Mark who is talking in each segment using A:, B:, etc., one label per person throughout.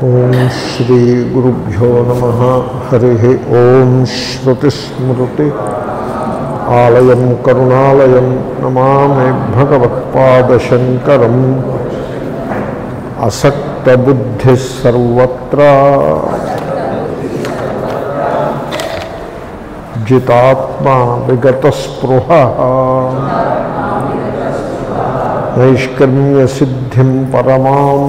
A: ఓం శ్రీ గురుభ్యో నమ హరి ఓం శ్రుతిస్మృతి ఆలయం కరుణాలయం నమామి భగవత్పాదశంకరం అసక్తబుద్ధి సర్వత్రా జితాత్మా విగతస్పృహ నైష్కర్మ్యసిద్ధిం పరమాం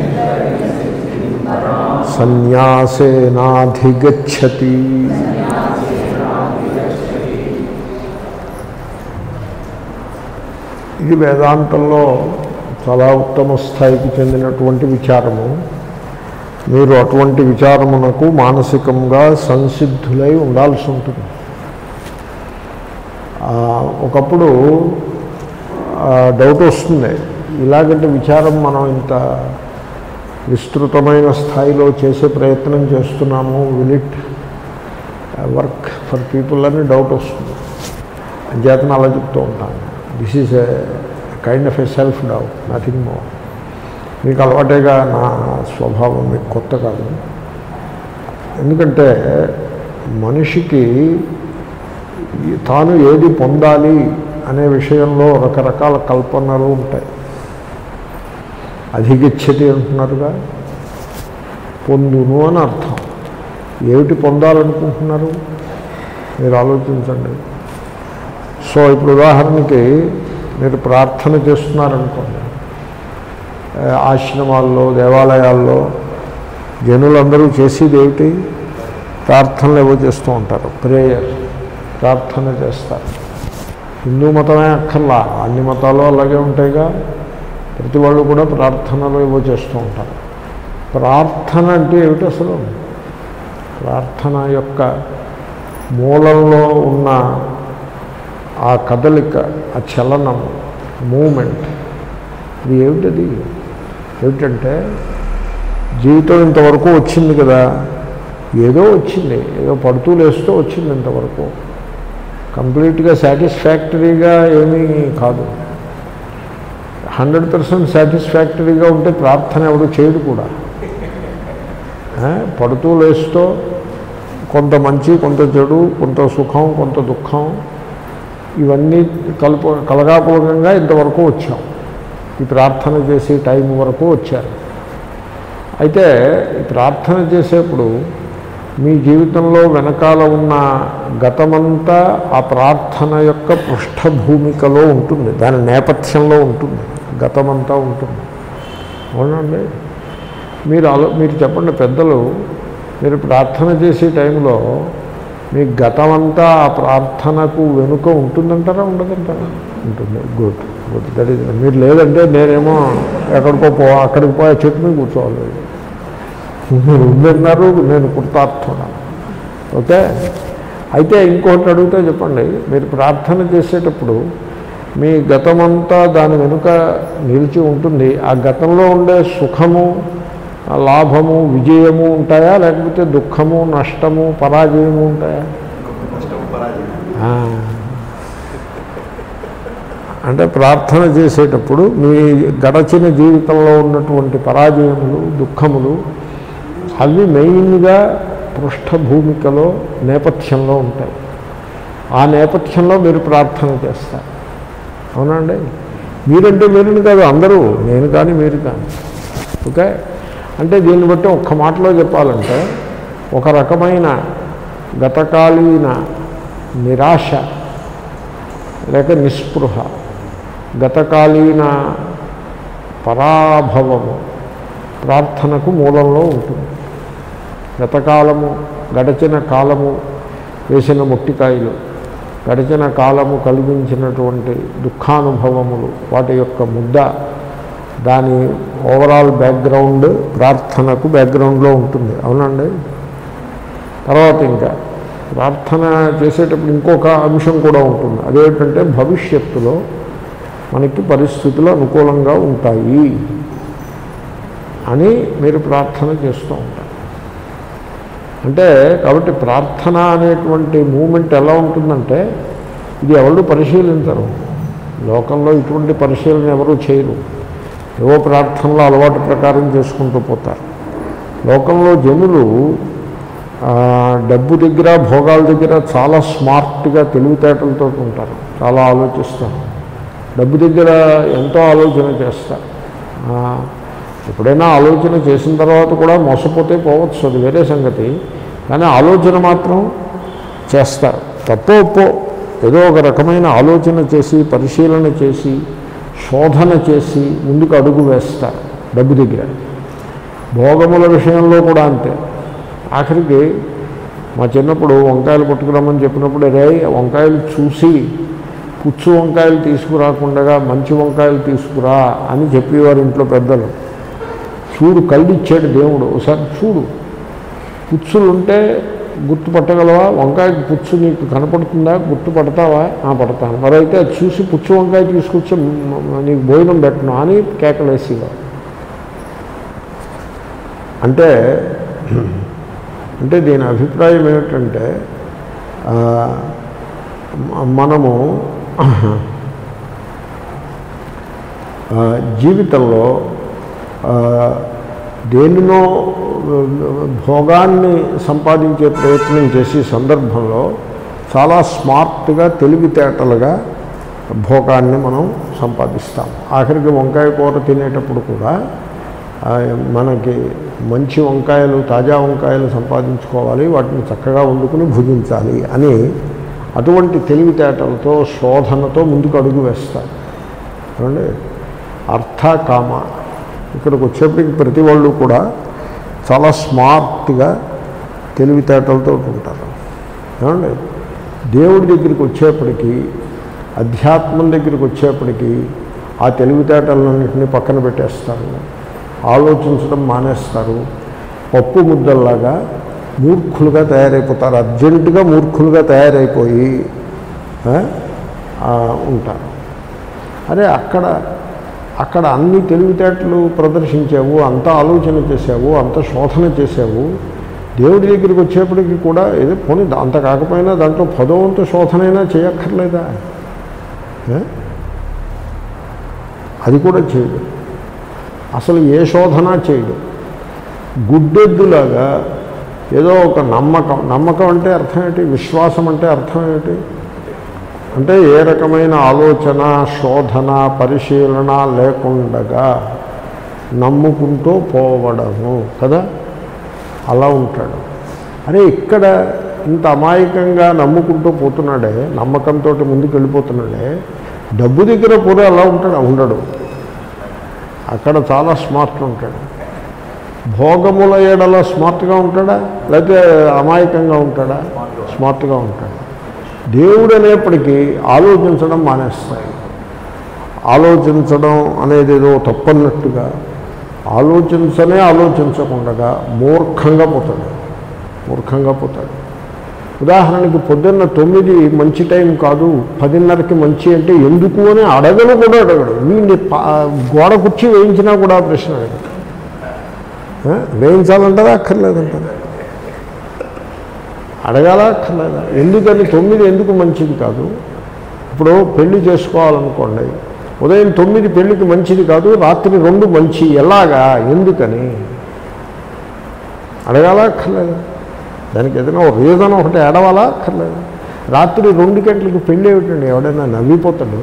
A: సన్యాసేనాధిగచ్చతి ఇది వేదాంతంలో చాలా ఉత్తమ స్థాయికి చెందినటువంటి విచారము మీరు అటువంటి విచారమునకు మానసికంగా సంసిద్ధులై ఉండాల్సి ఉంటుంది ఆ, ఒకప్పుడు ఆ, డౌట్ వస్తుంది ఇలాగంటే విచారం మనం ఇంత విస్తృతమైన స్థాయిలో చేసే ప్రయత్నం చేస్తున్నాము will it work for people అని డౌట్ వస్తుంది అంచేతన అలా చెప్తూ ఉంటాను this is a kind of a self doubt nothing more మీకు అలవాటేగా నా స్వభావం మీకు కొత్త కాదు ఎందుకంటే మనిషికి ఈ తాను ఏది పొందాలి అనే విషయంలో రకరకాల కల్పనలు ఉంటాయి అధిగచ్చతి అంటున్నారుగా పొందును అని అర్థం ఏమిటి పొందాలనుకుంటున్నారు మీరు ఆలోచించండి సో ఇప్పుడు ఉదాహరణకి మీరు ప్రార్థన చేస్తున్నారనుకోండి ఆ, ఆశ్రమాల్లో దేవాలయాల్లో జనులందరూ చేసేది ఏమిటి ప్రార్థనలు ఏవో చేస్తూ ఉంటారు ప్రేయర్ ప్రార్థన చేస్తారు హిందూ మతమే అక్కర్లా అన్ని మతాలు అలాగే ఉంటాయిగా ప్రతి వాళ్ళు కూడా ప్రార్థనలు ఏవో చేస్తూ ఉంటారు ప్రార్థన అంటే ఏమిటి అసలు ప్రార్థన యొక్క మూలంలో ఉన్న ఆ కదలిక ఆ చలనము మూమెంట్ ఇది ఏమిటది ఏమిటంటే జీవితం ఇంతవరకు వచ్చింది కదా ఏదో వచ్చింది ఏదో పడుతూ లేస్తూ వచ్చింది ఇంతవరకు కంప్లీట్గా సాటిస్ఫాక్టరీగా ఏమీ కాదు హండ్రెడ్ పర్సెంట్ సాటిస్ఫాక్టరీగా ఉంటే ప్రార్థన ఎవడు చేయడు కూడా ఆ, పడుతూ లేస్తూ కొంత మంచి కొంత చెడు కొంత సుఖం కొంత దుఃఖం ఇవన్నీ కలుపు కలగాపులకంగా ఇంతవరకు వచ్చాం ఈ ప్రార్థన చేసే టైం వరకు వచ్చారు అయితే ఈ ప్రార్థన చేసేప్పుడు మీ జీవితంలో వెనకాల ఉన్న గతమంతా ఆ ప్రార్థన యొక్క పృష్ఠభూమికలో ఉంటుంది దాని నేపథ్యంలో ఉంటుంది గతమంతా ఉంటుంది అవునండి మీరు ఆలో మీరు చెప్పండి పెద్దలు మీరు ప్రార్థన చేసే టైంలో మీ గతమంతా ఆ ప్రార్థనకు వెనుక ఉంటుందంటారా ఉండదంటారా ఉంటుంది గుడ్ గుడ్ దట్ ఈజ్ మీరు లేదంటే నేనేమో ఎక్కడికో పో అక్కడికి పోయి చెట్టు మీద కూర్చోవాలి మీరు ఉందన్నారు నేను కృతార్థున్నాను ఓకే అయితే ఇంకొకటి అడిగితే చెప్పండి మీరు ప్రార్థన చేసేటప్పుడు మీ గతమంతా దాని వెనుక నిలిచి ఉంటుంది ఆ గతంలో ఉండే సుఖము ఆ లాభము విజయము ఉంటాయా లేకపోతే దుఃఖము నష్టము పరాజయము ఉంటాయా ఆ. అంటే ప్రార్థన చేసేటప్పుడు మీ గడచిన జీవితంలో ఉన్నటువంటి పరాజయములు దుఃఖములు అవి మెయిన్గా పృష్ఠభూమికలో నేపథ్యంలో ఉంటాయి ఆ నేపథ్యంలో మీరు ప్రార్థన చేస్తారు అవునండి మీరంటే మీరుని కాదు అందరూ నేను కానీ మీరు కానీ ఓకే అంటే దీన్ని బట్టి ఒక్క మాటలో చెప్పాలంటే ఒక రకమైన గతకాలీన నిరాశ లేక నిస్పృహ గతకాలీన పరాభవము ప్రార్థనకు మూలంలో ఉంటుంది గతకాలము గడచిన కాలము వేసిన మొట్టికాయలు గడిచిన కాలము కలిగించినటువంటి దుఃఖానుభవములు వాటి యొక్క ముద్ద దాని ఓవరాల్ బ్యాక్గ్రౌండ్ ప్రార్థనకు బ్యాక్గ్రౌండ్లో ఉంటుంది అవునండి తర్వాత ఇంకా ప్రార్థన చేసేటప్పుడు ఇంకొక అంశం కూడా ఉంటుంది అదేంటంటే భవిష్యత్తులో మనకి పరిస్థితులు అనుకూలంగా ఉంటాయి అని మీరు ప్రార్థన చేస్తూ ఉంటారు అంటే కాబట్టి ప్రార్థన అనేటువంటి మూమెంట్ ఎలా ఉంటుందంటే ఇది ఎవరు పరిశీలించరు లోకంలో ఇటువంటి పరిశీలన ఎవరూ చేయరు ఏవో ప్రార్థనలో అలవాటు ప్రకారం చేసుకుంటూ పోతారు లోకంలో జనులు ఆ, డబ్బు దగ్గర భోగాల దగ్గర చాలా స్మార్ట్గా తెలివితేటలతో ఉంటారు చాలా ఆలోచిస్తారు డబ్బు దగ్గర ఎంతో ఆలోచన చేస్తారు ఆ, ఎప్పుడైనా ఆలోచన చేసిన తర్వాత కూడా మోసపోతే పోవచ్చు అది వేరే సంగతి కానీ ఆలోచన మాత్రం చేస్తారు తప్పో ఒప్పో ఏదో ఒక రకమైన ఆలోచన చేసి పరిశీలన చేసి శోధన చేసి ముందుకు అడుగు వేస్తారు డబ్బు దగ్గర భోగముల విషయంలో కూడా అంతే ఆఖరికి మా చిన్నప్పుడు వంకాయలు పట్టుకురమ్మని చెప్పినప్పుడు రే వంకాయలు చూసి పుచ్చు వంకాయలు తీసుకురాకుండా మంచి వంకాయలు తీసుకురా అని చెప్పేవారు ఇంట్లో పెద్దలు చూడు కళ్ళు ఇచ్చాడు దేవుడు ఒకసారి చూడు పుచ్చులు ఉంటే గుర్తుపట్టగలవా వంకాయకి పుచ్చు నీకు కనపడుతుందా గుర్తుపడతావా ఆ, పడతాను మరైతే అది చూసి పుచ్చు వంకాయ తీసుకొచ్చి మ- మ- నీకు భోజనం పెట్టను అని కేకలేసేవారు అంటే అంటే దీని అభిప్రాయం ఏమిటంటే ఆ, మ- మనము ఆ, జీవితంలో ఆ, దేనినో భోగాన్ని సంపాదించే ప్రయత్నం చేసే సందర్భంలో చాలా స్మార్ట్గా తెలివితేటలుగా భోగాన్ని మనం సంపాదిస్తాం ఆఖరికి వంకాయ కూర తినేటప్పుడు కూడా ఆ, మనకి మంచి వంకాయలు తాజా వంకాయలు సంపాదించుకోవాలి వాటిని చక్కగా వండుకుని భుజించాలి అని అటువంటి తెలివితేటలతో శోధనతో ముందుకు అడుగు వేస్తారు ఏమండి అర్థ కామ ఇక్కడికి వచ్చేప్పటికి ప్రతి వాళ్ళు కూడా చాలా స్మార్ట్గా తెలివితేటలతో ఉంటారు ఏమండి దేవుడి దగ్గరికి వచ్చేప్పటికీ అధ్యాత్మం దగ్గరికి వచ్చేప్పటికీ ఆ తెలివితేటలన్నింటినీ పక్కన పెట్టేస్తారు ఆలోచించడం మానేస్తారు పప్పు ముద్దల్లాగా మూర్ఖులుగా తయారైపోతారు అర్జెంటుగా మూర్ఖులుగా తయారైపోయి ఆ, ఆ, ఉంటారు అరే అక్కడ అక్కడ అన్ని తెలివితేటలు ప్రదర్శించావు అంత ఆలోచన చేసావు అంత శోధన చేసావు దేవుడి దగ్గరికి వచ్చేప్పటికి కూడా ఏదో పోనీ అంత కాకపోయినా దాంట్లో పదవంత శోధనైనా చేయక్కర్లేదా ఏ? అది కూడా చేయడు అసలు ఏ శోధన చేయడు గుడ్డెద్దులాగా ఏదో ఒక నమ్మకం నమ్మకం అంటే అర్థం ఏంటి విశ్వాసం అంటే అర్థం ఏంటి అంటే ఏ రకమైన ఆలోచన శోధన పరిశీలన లేకుండగా నమ్ముకుంటూ పోవడము కదా అలా ఉంటాడు అరే ఇక్కడ ఇంత అమాయకంగా నమ్ముకుంటూ పోతున్నాడే నమ్మకంతో ముందుకు వెళ్ళిపోతున్నాడే డబ్బు దగ్గర కూడా అలా ఉంటాడు ఉండడు అక్కడ చాలా స్మార్ట్ ఉంటాడు భోగముల ఏడల స్మార్ట్గా ఉంటాడా లేకపోతే అమాయకంగా ఉంటాడా స్మార్ట్గా ఉంటాడు దేవుడు అనేప్పటికీ ఆలోచించడం మానేస్తాడు ఆలోచించడం అనేది ఏదో తప్పన్నట్టుగా ఆలోచించనే ఆలోచించకుండా మూర్ఖంగా పోతాడు మూర్ఖంగా పోతాడు ఉదాహరణకి పొద్దున్న తొమ్మిది మంచి టైం కాదు పదిన్నరకి మంచి అంటే ఎందుకు అని అడగను కూడా అడగడు వీడిని పా- గోడ కుర్చీ వేయించినా కూడా ఆ ప్రశ్న అడగడు ఆ? వేయించాలంటారా అక్కర్లేదంటారా అడగాలా అక్కర్లేదా ఎందుకని తొమ్మిది ఎందుకు మంచిది కాదు ఇప్పుడు పెళ్లి చేసుకోవాలనుకోండి ఉదయం తొమ్మిది పెళ్లికి మంచిది కాదు రాత్రి రెండు మంచి ఎలాగా ఎందుకని అడగాలా అక్కర్లేదు దానికి ఏదైనా ఒక రీజన్ ఒకటి ఏడవాలా అక్కర్లేదు రాత్రి రెండు గంటలకి పెళ్ళి ఏమిటండి ఎవడైనా నవ్విపోతాడు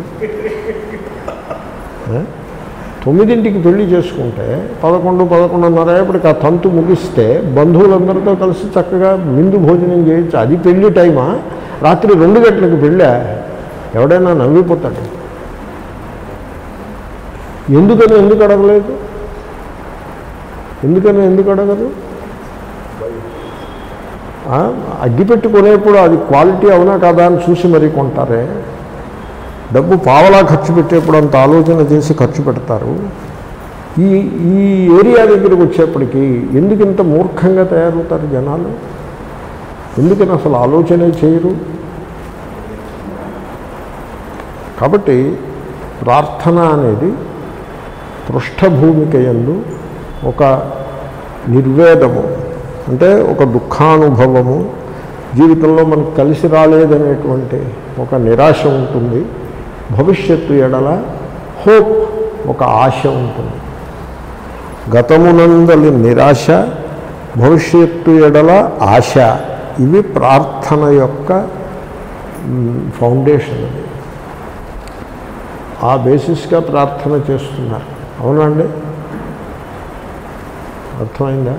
A: ఆ? తొమ్మిదింటికి పెళ్లి చేసుకుంటే పదకొండు పదకొండున్నర అయ్యేప్పటికి ఆ తంతు ముగిస్తే బంధువులందరితో కలిసి చక్కగా విందు భోజనం చేయొచ్చు అది పెళ్లి టైమా రాత్రి రెండు గంటలకు పెళ్ళా ఎవడైనా నవ్విపోతాడు ఎందుకని ఎందుకు అడగలేదు ఎందుకని ఎందుకు అడగరు ఆ, అగ్గిపెట్టి కొనేప్పుడు అది క్వాలిటీ అవునా కాదా అని చూసి మరీ కొంటారే డబ్బు పావలా ఖర్చు పెట్టేప్పుడు అంత ఆలోచన చేసి ఖర్చు పెడతారు ఈ ఈ ఏరియా దగ్గరికి వచ్చేప్పటికి ఎందుకు ఇంత మూర్ఖంగా తయారవుతారు జనాలు ఎందుకని అసలు ఆలోచనే చేయరు కాబట్టి ప్రార్థన అనేది పృష్ఠభూమిక యందు ఒక నిర్వేదము అంటే ఒక దుఃఖానుభవము జీవితంలో మనకు కలిసి రాలేదనేటువంటి ఒక నిరాశ ఉంటుంది భవిష్యత్తు ఎడల హోప్ ఒక ఆశ ఉంటుంది గతమునందలి నిరాశ భవిష్యత్తు ఎడల ఆశ ఇవి ప్రార్థన యొక్క మ్, ఫౌండేషన్ అది ఆ బేసిస్గా ప్రార్థన చేస్తున్నారు అవునండి అర్థమైందా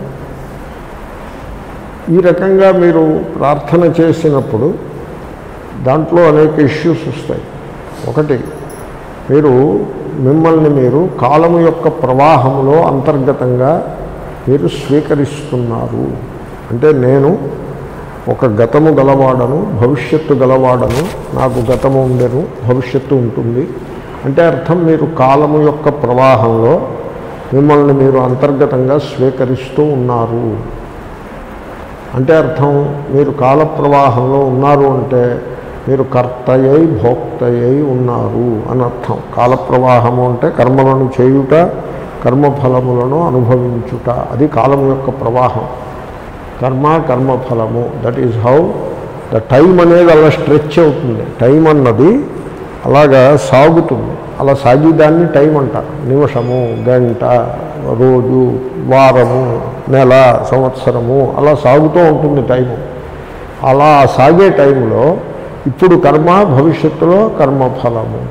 A: ఈ రకంగా మీరు ప్రార్థన చేసినప్పుడు దాంట్లో అనేక ఇష్యూస్ వస్తాయి ఒకటి మీరు మిమ్మల్ని మీరు కాలము యొక్క ప్రవాహంలో అంతర్గతంగా మీరు స్వీకరిస్తున్నారు అంటే నేను ఒక గతము గలవాడను భవిష్యత్తు గలవాడను నాకు గతము ఉండెను భవిష్యత్తు ఉంటుంది అంటే అర్థం మీరు కాలము యొక్క ప్రవాహంలో మిమ్మల్ని మీరు అంతర్గతంగా స్వీకరిస్తూ ఉన్నారు అంటే అర్థం మీరు కాల ప్రవాహంలో ఉన్నారు అంటే మీరు కర్తయ్యై భోక్తయ్యై ఉన్నారు అని అర్థం కాల ప్రవాహము అంటే కర్మలను చేయుట కర్మఫలములను అనుభవించుట అది కాలం యొక్క ప్రవాహం కర్మ కర్మఫలము that is how the time అనేది అలా స్ట్రెచ్ అవుతుంది టైం అన్నది అలాగా సాగుతుంది అలా సాగేదాన్ని టైం అంటారు నిమిషము గంట రోజు వారము నెల సంవత్సరము అలా సాగుతూ ఉంటుంది టైము అలా సాగే టైంలో ఇప్పుడు కర్మ భవిష్యత్తులో కర్మఫలము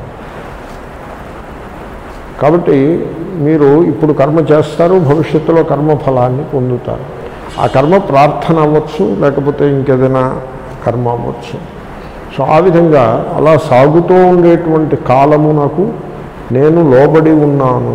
A: కాబట్టి మీరు ఇప్పుడు కర్మ చేస్తారు భవిష్యత్తులో కర్మఫలాన్ని పొందుతారు ఆ కర్మ ప్రార్థన అవ్వచ్చు లేకపోతే ఇంకేదైనా కర్మ అవ్వచ్చు సో ఆ విధంగా అలా సాగుతూ ఉండేటువంటి కాలము నాకు నేను లోబడి ఉన్నాను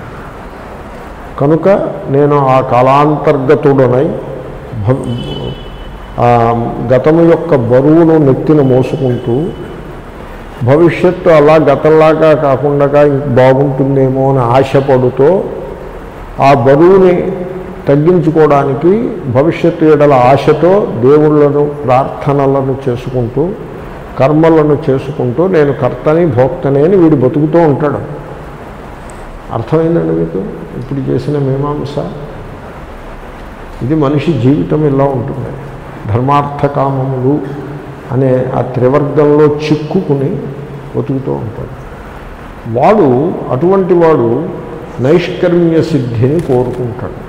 A: కనుక నేను ఆ కాలాంతర్గతుడనై భ- ఆ గతము యొక్క బరువును నెత్తిన మోసుకుంటూ భవిష్యత్తు అలా గతంలాగా కాకుండా ఇంక బాగుంటుందేమో అని ఆశపడుతూ ఆ బరువుని తగ్గించుకోవడానికి భవిష్యత్తు ఎడల ఆశతో దేవుళ్ళను ప్రార్థనలను చేసుకుంటూ కర్మలను చేసుకుంటూ నేను కర్తని భోక్తని అని వీడు బతుకుతూ ఉంటాడు అర్థమైందండి మీకు ఇప్పుడు చేసిన మీమాంస ఇది మనిషి జీవితం ఇలా ఉంటుంది ధర్మార్థకామములు అనే ఆ త్రివర్గంలో చిక్కుకుని బతుకుతూ ఉంటాడు వాడు అటువంటి వాడు నైష్కర్మ్య సిద్ధిని కోరుకుంటాడు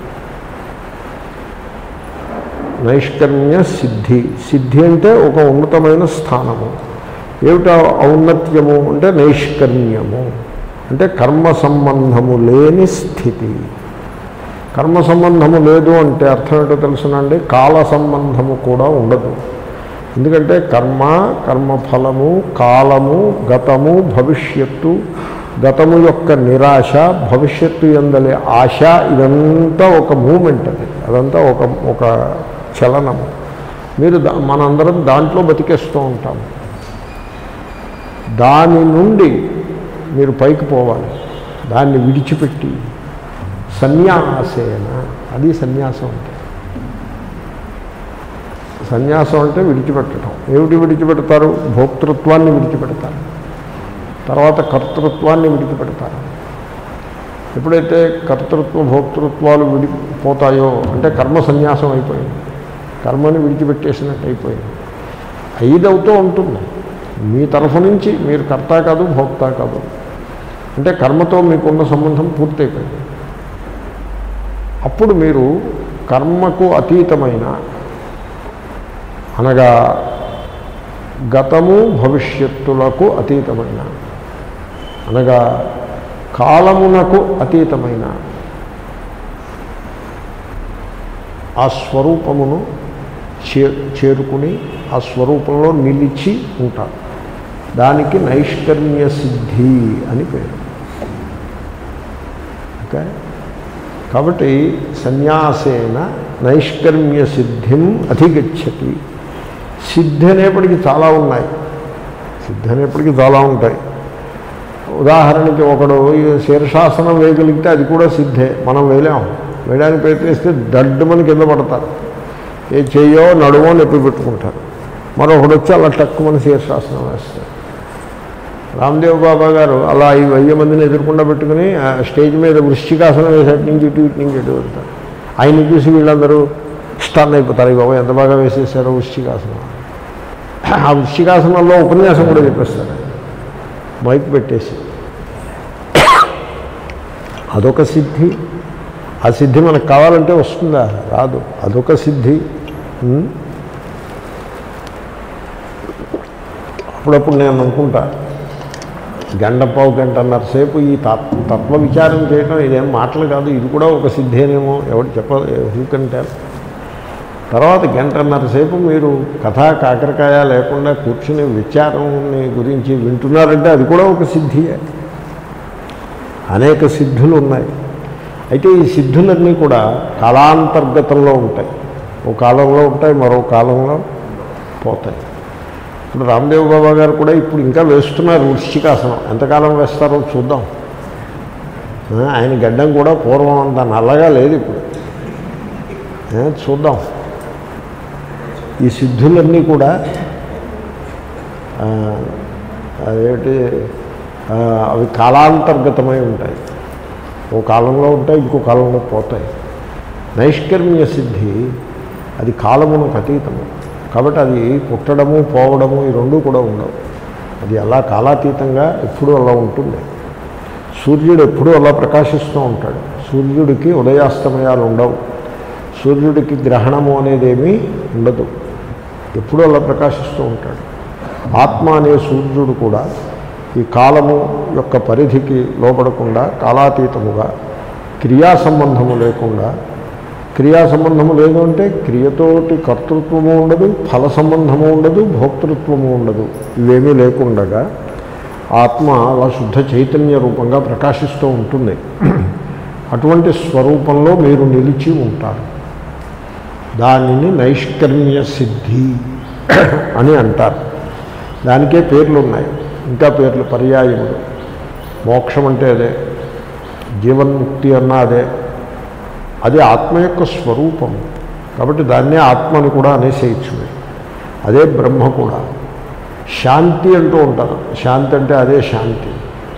A: నైష్కర్మ్య సిద్ధి సిద్ధి అంటే ఒక ఉన్నతమైన స్థానము ఏమిటా ఔన్నత్యము అంటే నైష్కర్మ్యము అంటే కర్మ సంబంధము లేని స్థితి కర్మ సంబంధము లేదు అంటే అర్థం ఏంటో తెలుసునండి కాల సంబంధము కూడా ఉండదు ఎందుకంటే కర్మ కర్మఫలము కాలము గతము భవిష్యత్తు గతము యొక్క నిరాశ భవిష్యత్తు ఎందలే ఆశ ఇదంతా ఒక మూమెంట్ అది అదంతా ఒక ఒక చలనము మీరు దా మనందరం దాంట్లో బతికేస్తూ ఉంటాము దాని నుండి మీరు పైకి పోవాలి దాన్ని విడిచిపెట్టి సన్యాసేన అది సన్యాసం అంటే సన్యాసం అంటే విడిచిపెట్టడం ఏమిటి విడిచిపెడతారు భోక్తృత్వాన్ని విడిచిపెడతారు తర్వాత కర్తృత్వాన్ని విడిచిపెడతారు ఎప్పుడైతే కర్తృత్వ భోక్తృత్వాలు విడిపోతాయో అంటే కర్మ సన్యాసం అయిపోయింది కర్మని విడిచిపెట్టేసినట్టు అయిపోయింది ఐదవుతూ ఉంటుంది మీ తరఫు నుంచి మీరు కర్త కాదు భోక్త కాదు అంటే కర్మతో మీకున్న సంబంధం పూర్తయిపోయింది అప్పుడు మీరు కర్మకు అతీతమైన అనగా గతము భవిష్యత్తులకు అతీతమైన అనగా కాలమునకు అతీతమైన ఆ స్వరూపమును చే చేరుకుని ఆ స్వరూపంలో నిలిచి ఉంటారు దానికి నైష్కర్మ్య సిద్ధి అని పేరు ఓకే కాబట్టి సన్యాసేన నైష్కర్మ్య సిద్ధిం అధిగచ్చతి సిద్ధి అనేప్పటికీ చాలా ఉన్నాయి సిద్ధి అనేప్పటికీ చాలా ఉంటాయి ఉదాహరణకి ఒకడు ఈ శీర్షాసనం వేయగలిగితే అది కూడా సిద్ధే మనం వేయలేం వేయడానికి ప్రయత్నిస్తే దడ్డుమని కింద పడతారు ఏ చెయ్యో నడుమో నొప్పి పెట్టుకుంటారు మరొకడు వచ్చి అలా టక్కుమని శీర్షాసనం వేస్తారు రామ్దేవ్ బాబా గారు అలా ఈ వెయ్యి మందిని ఎదుర్కొండా పెట్టుకుని ఆ స్టేజ్ మీద వృశ్చికాసనం వేసేటి నుంచి ఇటు ఇటు నుంచి ఇటు వెళ్తారు ఆయన చూసి వీళ్ళందరూ స్టన్ అయిపోతారు ఈ బాబా ఎంత బాగా వేసేసారో వృశ్చికాసనం ఆ వృశ్చికాసనంలో ఉపన్యాసం కూడా చెప్పేస్తారు మైక్ పెట్టేసి అదొక సిద్ధి ఆ సిద్ధి మనకు కావాలంటే వస్తుందా రాదు అదొక సిద్ధి ఉం? అప్పుడప్పుడు నేను అనుకుంటా గంట పావు గంటన్నర సేపు ఈ తత్ తత్వ విచారం చేయడం ఇదేం మాటలు కాదు ఇది కూడా ఒక సిద్ధేనేమో ఎవరు చెప్పాలి హూ కంటారు తర్వాత గంటన్నర సేపు మీరు కథా కాకరకాయ లేకుండా కూర్చుని విచారంని గురించి వింటున్నారంటే అది కూడా ఒక సిద్ధియే అనేక సిద్ధులు ఉన్నాయి అయితే ఈ సిద్ధులన్నీ కూడా కాలాంతర్గతంలో ఉంటాయి ఓ కాలంలో ఉంటాయి మరో కాలంలో పోతాయి ఇప్పుడు రామ్దేవ్ బాబా గారు కూడా ఇప్పుడు ఇంకా వేస్తున్నారు వృశ్చికాసనం ఎంతకాలం వేస్తారో చూద్దాం ఆ, ఆయన గడ్డం కూడా పూర్వం అంత నల్లగా లేదు ఇప్పుడు ఆ, చూద్దాం ఈ సిద్ధులన్నీ కూడా ఆ, అదేంటి ఆ, అవి కాలాంతర్గతమై ఉంటాయి ఓ కాలంలో ఉంటాయి ఇంకో కాలంలో పోతాయి నైష్కర్మ్య సిద్ధి అది కాలమునకు అతీతము కాబట్టి అది పుట్టడము పోవడము ఈ రెండు కూడా ఉండవు అది అలా కాలాతీతంగా ఎప్పుడూ అలా ఉంటుంది సూర్యుడు ఎప్పుడూ అలా ప్రకాశిస్తూ ఉంటాడు సూర్యుడికి ఉదయాస్తమయాలు ఉండవు సూర్యుడికి గ్రహణము అనేది ఏమీ ఉండదు ఎప్పుడూ అలా ప్రకాశిస్తూ ఉంటాడు ఆత్మ అనే సూర్యుడు కూడా ఈ కాలము యొక్క పరిధికి లోపడకుండా కాలాతీతముగా క్రియా సంబంధము లేకుండా క్రియా సంబంధము లేదు అంటే క్రియతోటి కర్తృత్వము ఉండదు ఫల సంబంధము ఉండదు భోక్తృత్వము ఉండదు ఇవేమీ లేకుండగా ఆత్మ అలా శుద్ధ చైతన్య రూపంగా ప్రకాశిస్తూ ఉంటుంది అటువంటి స్వరూపంలో మీరు నిలిచి ఉంటారు దానిని నైష్కర్మ్య సిద్ధి అని అంటారు దానికే పేర్లు ఉన్నాయి ఇంకా పేర్లు పర్యాయములు మోక్షం అంటే అదే జీవన్ముక్తి అన్న అదే అది ఆత్మ యొక్క స్వరూపం కాబట్టి దాన్నే ఆత్మని కూడా అనేసేయచ్చు మీరు. అదే బ్రహ్మ కూడా శాంతి అంటూ ఉంటారు శాంతి అంటే అదే శాంతి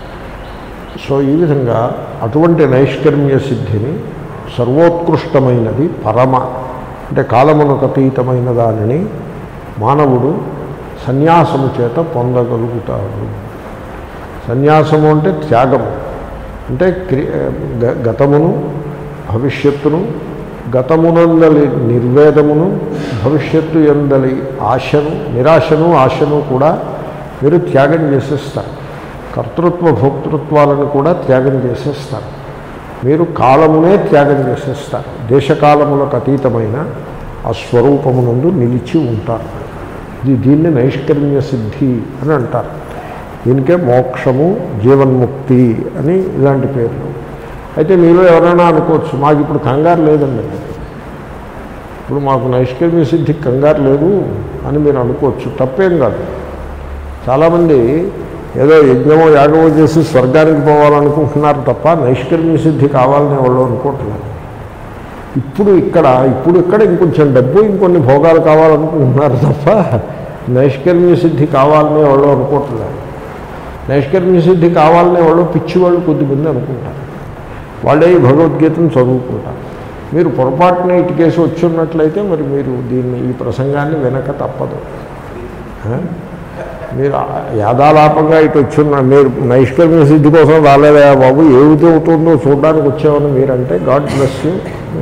A: సో ఈ విధంగా అటువంటి నైష్కర్మ్య సిద్ధిని సర్వోత్కృష్టమైనది పరమ అంటే కాలమునకు అతీతమైన దానిని మానవుడు సన్యాసము చేత పొందగలుగుతాడు సన్యాసము అంటే త్యాగము అంటే క్రి గ- గతమును భవిష్యత్తును గతమునందలి నిర్వేదమును భవిష్యత్తు ఎందలి ఆశను నిరాశను ఆశను కూడా మీరు త్యాగం చేసేస్తారు కర్తృత్వ భోక్తృత్వాలను కూడా త్యాగం చేసేస్తారు మీరు కాలమునే త్యాగం చేసేస్తారు దేశకాలములకు అతీతమైన ఆ స్వరూపమునందు నిలిచి ఉంటారు ఇది దీన్ని నైష్కర్మ్య సిద్ధి అని అంటారు దీనికే మోక్షము జీవన్ముక్తి అని ఇలాంటి పేర్లు అయితే మీలో ఎవరైనా అనుకోవచ్చు మాకు ఇప్పుడు కంగారు లేదండి ఇప్పుడు మాకు నైష్కర్మ్య సిద్ధి కంగారు లేదు అని మీరు అనుకోవచ్చు తప్పేం కాదు చాలామంది ఏదో యజ్ఞమో యాగమో చేసి స్వర్గానికి పోవాలనుకుంటున్నారు తప్ప నైష్కర్మ్య సిద్ధి కావాలని వాళ్ళు అనుకుంటున్నారు ఇప్పుడు ఇక్కడ ఇప్పుడు ఇక్కడ ఇంకొంచెం డబ్బు ఇంకొన్ని భోగాలు కావాలనుకుంటున్నారు తప్ప నైష్కర్మ్య సిద్ధి కావాలని వాళ్ళు అనుకుంటున్నారు నైష్కర్మ్య సిద్ధి కావాలని వాళ్ళు పిచ్చి వాళ్ళు కొద్దిమంది అనుకుంటారు వాళ్ళే ఈ భగవద్గీతను చదువుకుంటారు మీరు పొరపాటున ఇటుకేసి వచ్చి ఉన్నట్లయితే మరి మీరు దీన్ని ఈ ప్రసంగాన్ని వెనక తప్పదు ఆ? మీరు యాదాలాపంగా ఇటు వచ్చున్న మీరు నైష్కర్మ్య సిద్ధి కోసం రాలేదా బాబు ఏమిటి అవుతుందో చూడడానికి వచ్చామని మీరంటే God bless you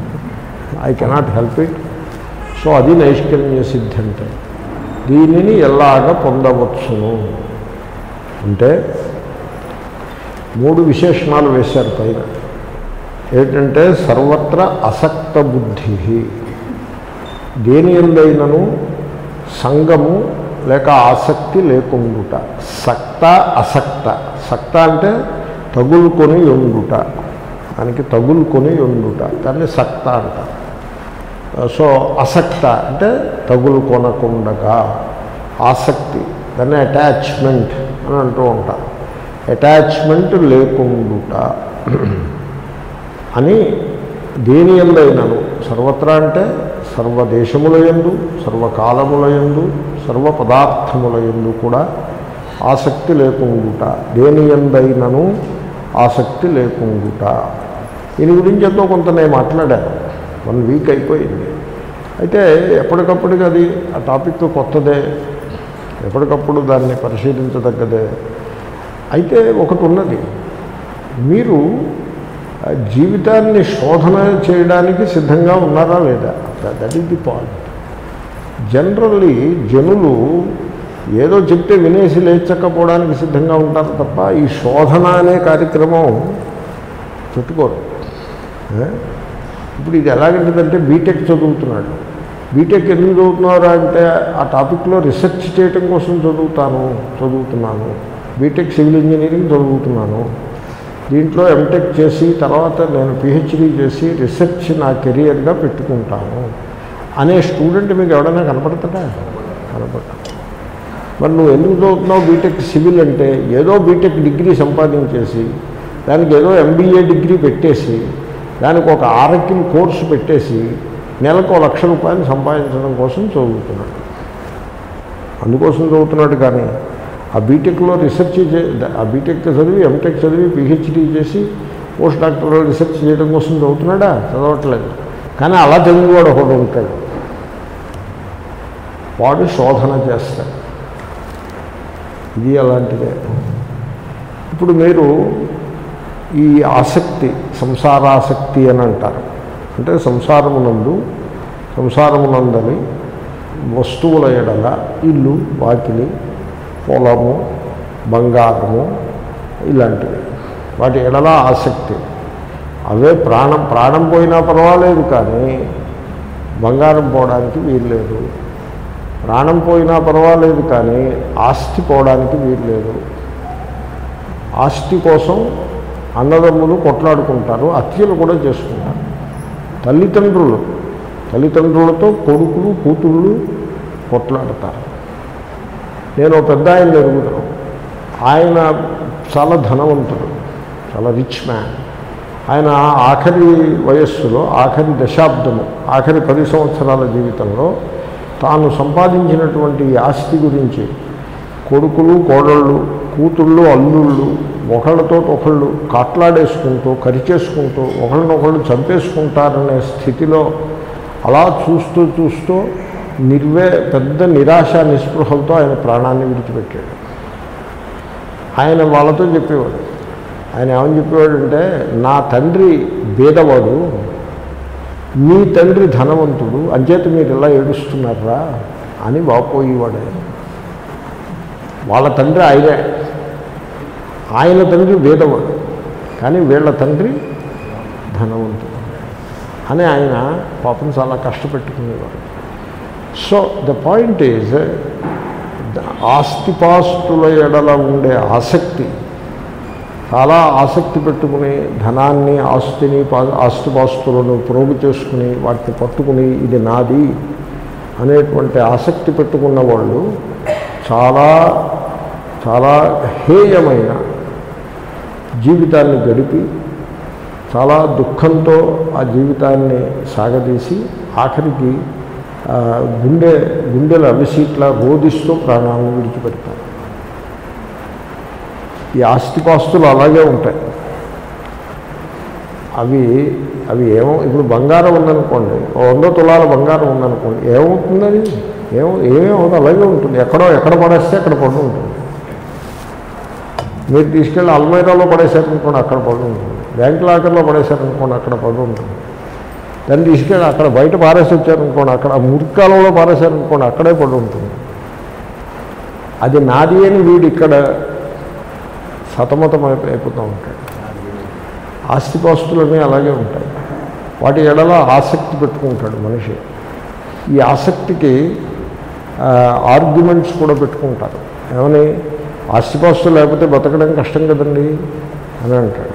A: I cannot help it so అది నైష్కర్మ్య సిద్ధి అంటే దీనిని ఎలాగ పొందవచ్చును అంటే మూడు విశేషణాలు వేశారు పైన ఏంటంటే సర్వత్ర అసక్త బుద్ధి దేని ఎందైనను సంగము లేక ఆసక్తి లేకుండుట సక్త అసక్త సక్త అంటే తగులుకొని ఉండుట దానికి తగులుకొని ఉండుట దాన్ని సక్త అంటారు సో అసక్త అంటే తగులు కొనకుండగా ఆసక్తి దాన్ని అటాచ్మెంట్ అని అంటూ ఉంటారు అటాచ్మెంట్ లేకుండుట అని దేని ఎందైనను సర్వత్రా అంటే సర్వదేశముల యందు సర్వకాలముల యందు సర్వ పదార్థముల యందు కూడా ఆసక్తి లేకుండుట దేని ఎందైనను ఆసక్తి లేకుండుట దీని గురించి ఎంతో కొంత నేను మాట్లాడాను వన్ వీక్ అయిపోయింది అయితే ఎప్పటికప్పటికి అది ఆ టాపిక్ కొత్తదే ఎప్పటికప్పుడు దాన్ని పరిశీలించదగ్గదే అయితే ఒకటి ఉన్నది మీరు ఆ జీవితాన్ని శోధన చేయడానికి సిద్ధంగా ఉన్నారా లేదా that is the point generally జనులు ఏదో చెప్తే వినేసి లేచకపోవడానికి సిద్ధంగా ఉంటారు తప్ప ఈ శోధన అనే కార్యక్రమం పెట్టుకోరు ఏ? ఇప్పుడు ఇది ఎలాగంటిదంటే బీటెక్ చదువుతున్నాడు బీటెక్ ఎందుకు చదువుతున్నారా అంటే ఆ టాపిక్లో రీసెర్చ్ చేయటం కోసం చదువుతాను చదువుతున్నాను బీటెక్ సివిల్ ఇంజనీరింగ్ చదువుతున్నాను దీంట్లో ఎంటెక్ చేసి తర్వాత నేను పిహెచ్డీ చేసి రీసెర్చ్ నా కెరియర్గా పెట్టుకుంటాను అనే స్టూడెంట్ మీకు ఎవడైనా కనపడతాడా కనపడతా మరి నువ్వు ఎందుకు చదువుతున్నావు బీటెక్ సివిల్ అంటే ఏదో బీటెక్ డిగ్రీ సంపాదించేసి దానికి ఏదో ఎంబీఏ డిగ్రీ పెట్టేసి దానికి ఒక ఆరకిల్ కోర్సు పెట్టేసి నెలకు ఒక లక్ష రూపాయలు సంపాదించడం కోసం చదువుతున్నాడు అందుకోసం చదువుతున్నాడు కానీ ఆ బీటెక్లో రీసెర్చ్ చే ఆ బీటెక్ చదివి ఎంటెక్ చదివి పిహెచ్డీ చేసి పోస్ట్ డాక్టర్లో రీసెర్చ్ చేయడం కోసం చదువుతున్నాడా చదవట్లేదు కానీ అలా చదివేవాడు ఒకడు ఉంటాడు వాడు శోధన చేస్తాడు ఇది అలాంటిదే ఇప్పుడు మీరు ఈ ఆసక్తి సంసారాసక్తి అని అంటారు అంటే సంసారమునందు సంసారమునందని వస్తువుల ఎడల ఇల్లు వాకిలి పొలము బంగారము ఇలాంటివి వాటి ఎడల ఆసక్తి అవే ప్రాణం ప్రాణం పోయినా పర్వాలేదు కానీ బంగారం పోవడానికి వీల్లేదు ప్రాణం పోయినా పర్వాలేదు కానీ ఆస్తి పోవడానికి వీల్లేదు ఆస్తి కోసం అన్నదమ్ములు కొట్లాడుకుంటారు హత్యలు కూడా చేసుకుంటారు తల్లిదండ్రులు తల్లిదండ్రులతో కొడుకులు కూతుళ్ళు కొట్లాడతారు నేను ఒక పెద్ద ఆయన ఎరుగుతాను ఆయన చాలా ధనవంతుడు చాలా రిచ్ మ్యాన్ ఆయన ఆఖరి వయస్సులో ఆఖరి దశాబ్దము ఆఖరి పది సంవత్సరాల జీవితంలో తాను సంపాదించినటువంటి ఈ ఆస్తి గురించి కొడుకులు కోడళ్ళు కూతుళ్ళు అల్లుళ్ళు ఒకళ్ళతో ఒకళ్ళు కాట్లాడేసుకుంటూ కరిచేసుకుంటూ ఒకళ్ళనొకళ్ళు చంపేసుకుంటారనే స్థితిలో అలా చూస్తూ చూస్తూ నిర్వే పెద్ద నిరాశ నిస్పృహలతో ఆయన ప్రాణాన్ని విడిచిపెట్టాడు ఆయన వాళ్ళతో చెప్పేవాడు ఆయన ఏమని చెప్పేవాడంటే నా తండ్రి బీదవాడు మీ తండ్రి ధనవంతుడు అంచేత మీరు ఇలా ఏడుస్తున్నారా అని వాపోయేవాడు ఆయన వాళ్ళ తండ్రి ఆయనే ఆయన తండ్రి వేదవాడు కానీ వీళ్ళ తండ్రి ధనవంతుడు అని ఆయన పాపం చాలా కష్టపెట్టుకునేవాడు సో ద పాయింట్ ఈజ్ ఆస్తిపాస్తుల ఎడల ఉండే ఆసక్తి చాలా ఆసక్తి పెట్టుకుని ధనాన్ని ఆస్తిని పా- ఆస్తిపాస్తులను ప్రోగు చేసుకుని వాటిని పట్టుకుని ఇది నాది అనేటువంటి ఆసక్తి పెట్టుకున్న వాళ్ళు చాలా చాలా హేయమైన జీవితాన్ని గడిపి చాలా దుఃఖంతో ఆ జీవితాన్ని సాగదీసి ఆఖరికి ఆ, గుండె గుండెల అవిసీట్లా రోధిస్తూ ప్రాణాలను విడిచిపెడతారు ఈ ఆస్తిపాస్తులు అలాగే ఉంటాయి అవి అవి ఏమో ఇప్పుడు బంగారం ఉందనుకోండి ఓ వంద తులాల బంగారం ఉందనుకోండి ఏమవుతుంది అది ఏమో ఏమవుతుంది అలాగే ఉంటుంది ఎక్కడో ఎక్కడ పడేస్తే అక్కడ పడి ఉంటుంది మీరు తీసుకెళ్ళి అల్మైరాలో పడేశారనుకోండి అక్కడ పడి ఉంటుంది బ్యాంక్ లాకర్లో పడేశారనుకోండి అక్కడ పడి ఉంటుంది దాన్ని తీసుకెళ్ళి అక్కడ బయట పారేసి వచ్చారనుకోండి అక్కడ ఆ మురికాలలో పారేశారనుకోండి అక్కడే పడి ఉంటుంది అది నాది అని వీడు ఇక్కడ సతమతం అయిపో- అయిపోతూ ఉంటాడు ఆస్తిపాస్తులన్నీ అలాగే ఉంటాయి వాటి ఎడల ఆసక్తి పెట్టుకుంటాడు మనిషి ఈ ఆసక్తికి ఆర్గ్యుమెంట్స్ కూడా పెట్టుకుంటారు ఏమని ఆస్తిపాస్తులు లేకపోతే బతకడం కష్టం కదండి అని అంటాడు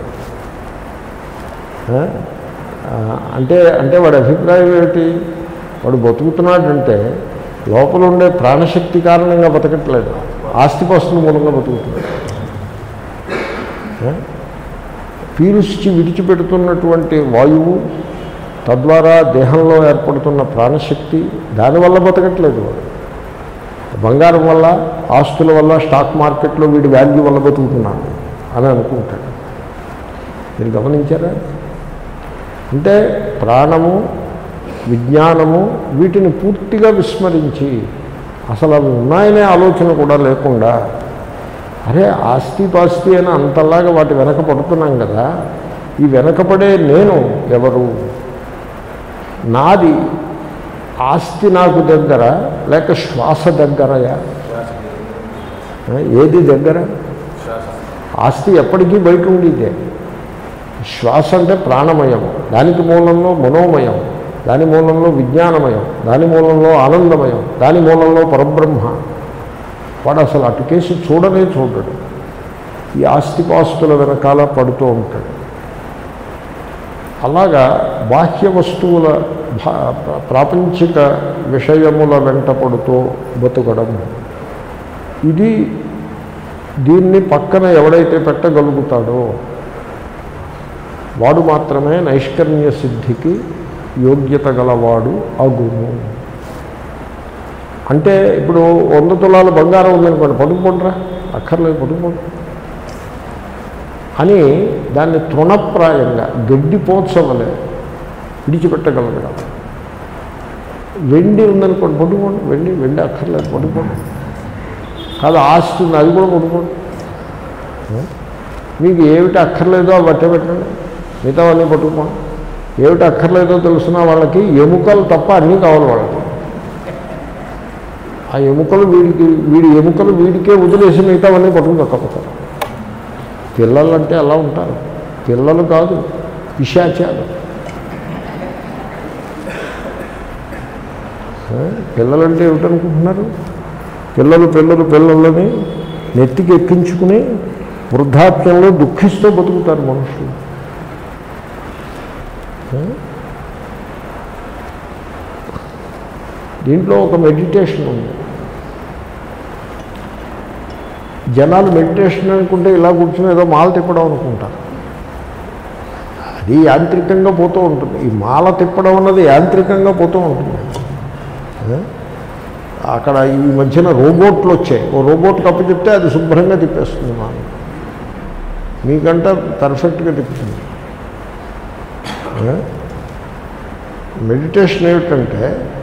A: ఆ? ఆ, అంటే అంటే వాడి అభిప్రాయం ఏమిటి వాడు బతుకుతున్నాడంటే లోపల ఉండే ప్రాణశక్తి కారణంగా బతకట్లేదు ఆస్తిపాస్తుల మూలంగా బతుకుతున్నాడు ఆ? పీల్చి విడిచిపెడుతున్నటువంటి వాయువు తద్వారా దేహంలో ఏర్పడుతున్న ప్రాణశక్తి దానివల్ల బతకట్లేదు వాడు బంగారం వల్ల ఆస్తుల వల్ల స్టాక్ మార్కెట్లో వీడి వాల్యూ వల్ల బతుకుతున్నాడు అని అనుకుంటాడు మీరు గమనించారా అంటే ప్రాణము విజ్ఞానము వీటిని పూర్తిగా విస్మరించి అసలు అవి ఉన్నాయనే ఆలోచన కూడా లేకుండా అరే ఆస్తి పాస్తి అని అంతలాగా వాటి వెనక పడుతున్నాం కదా ఈ వెనకపడే నేను ఎవరు నాది ఆస్తి నాకు దగ్గర లేక శ్వాస దగ్గరయా ఆ, ఏది దగ్గర ఆస్తి ఎప్పటికీ బయట ఉండేదే శ్వాస అంటే ప్రాణమయం దానికి మూలంలో మనోమయం దాని మూలంలో విజ్ఞానమయం దాని మూలంలో ఆనందమయం దాని మూలంలో పరబ్రహ్మ వాడు అసలు అటుకేసి చూడనే చూడడు ఈ ఆస్తిపాస్తుల వెనకాల పడుతూ ఉంటాడు అలాగా బాహ్య వస్తువుల భా- ప్రాపంచిక విషయముల వెంట పడుతూ బతుకడం ఇది దీన్ని పక్కన ఎవడైతే పెట్టగలుగుతాడో వాడు మాత్రమే నైష్కర్మ్య సిద్ధికి యోగ్యత గలవాడు అగును అంటే ఇప్పుడు వంద తులాల బంగారం ఉందనుకోండి పడుకోండిరా అక్కర్లేదు పడుకోండి అని దాన్ని తృణప్రాయంగా గడ్డిపోత్సవలే విడిచిపెట్టగలగడం వెండి ఉందనుకోండి పడుకోండి వెండి వెండి అక్కర్లేదు పడుకోండి కాదు ఆస్తి ఉంది అది కూడా పడుకోండి మీకు ఏమిటి అక్కర్లేదో అవి బట్టే పెట్టండి మిగతా అన్నీ పట్టుకోండి ఏమిటి అక్కర్లేదో తెలుసిన వాళ్ళకి ఎముకలు తప్ప అన్నీ కావాలి వాళ్ళకి ఆ ఎముకలు వీడికి వీడి ఎముకలు వీడికే వదిలేసి మిగతావన్నీ పట్టుకుని దక్కపోతారు పిల్లలు అంటే అలా ఉంటారు పిల్లలు కాదు పిశాచాలు ఆ, పిల్లలంటే ఏమిటనుకుంటున్నారు పిల్లలు పిల్లలు పిల్లలని నెత్తికి ఎక్కించుకుని వృద్ధాప్యంలో దుఃఖిస్తూ బతుకుతారు మనుషులు ఆ? దీంట్లో ఒక మెడిటేషన్ ఉంది జనాలు మెడిటేషన్ అనుకుంటే ఇలా కూర్చుని ఏదో మాల తిప్పడం అనుకుంటారు అది యాంత్రికంగా పోతూ ఉంటుంది ఈ మాల తిప్పడం అన్నది యాంత్రికంగా పోతూ ఉంటుంది ఆ? అక్కడ ఈ మధ్యన రోబోట్లు వచ్చాయి ఓ రోబోట్కి అప్పు చెప్తే అది శుభ్రంగా తిప్పేస్తుంది మాల మీకంటే పర్ఫెక్ట్గా తిప్పుతుంది ఆ? మెడిటేషన్ ఏమిటంటే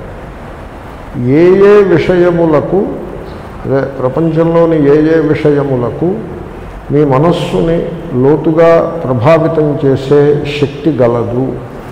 A: ఏ ఏ విషయములకు అదే ప్రపంచంలోని ఏ ఏ విషయములకు మీ మనస్సుని లోతుగా ప్రభావితం చేసే శక్తి గలదు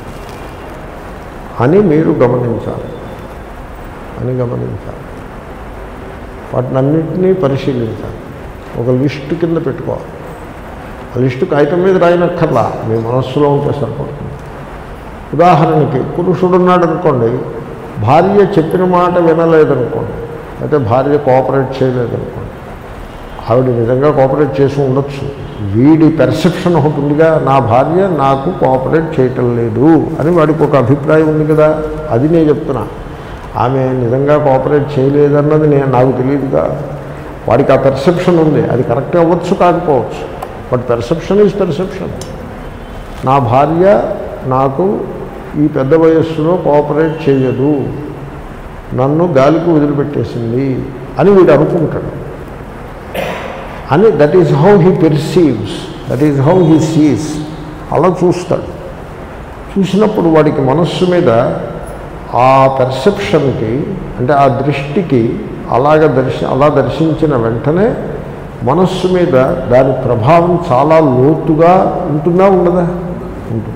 A: అని మీరు గమనించాలి అని గమనించాలి వాటినన్నింటినీ పరిశీలించాలి ఒక లిస్టు కింద పెట్టుకోవాలి ఆ లిస్టు కాగితం మీద రాయనక్కర్లా మీ మనస్సులో ఉంటే సరిపడుతుంది ఉదాహరణకి పురుషుడు ఉన్నాడు అనుకోండి భార్య చెప్పిన మాట వినలేదనుకోండి అయితే భార్య కోఆపరేట్ చేయలేదనుకోండి ఆవిడ నిజంగా కోఆపరేట్ చేసి ఉండొచ్చు వీడి పెర్సెప్షన్ ఒకటి ఉందిగా నా భార్య నాకు కోఆపరేట్ చేయటం లేదు అని వాడికి ఒక అభిప్రాయం ఉంది కదా అది నేను చెప్తున్నా ఆమె నిజంగా కోఆపరేట్ చేయలేదన్నది నేను నాకు తెలియదుగా వాడికి ఆ పెర్సెప్షన్ ఉంది అది కరెక్ట్ అవ్వచ్చు కాకపోవచ్చు బట్ పెర్సెప్షన్ ఈజ్ పెర్సెప్షన్ నా భార్య నాకు ఈ పెద్ద వయస్సులో కోఆపరేట్ చేయదు నన్ను గాలికి వదిలిపెట్టేసింది అని వీడు అనుకుంటాడు అని that is how he perceives that is how he sees అలా చూస్తాడు చూసినప్పుడు వాడికి మనస్సు మీద ఆ పెర్సెప్షన్కి అంటే ఆ దృష్టికి అలాగ దర్శి అలా దర్శించిన వెంటనే మనస్సు మీద దాని ప్రభావం చాలా లోతుగా ఉంటుందా ఉండదా ఉంటుంది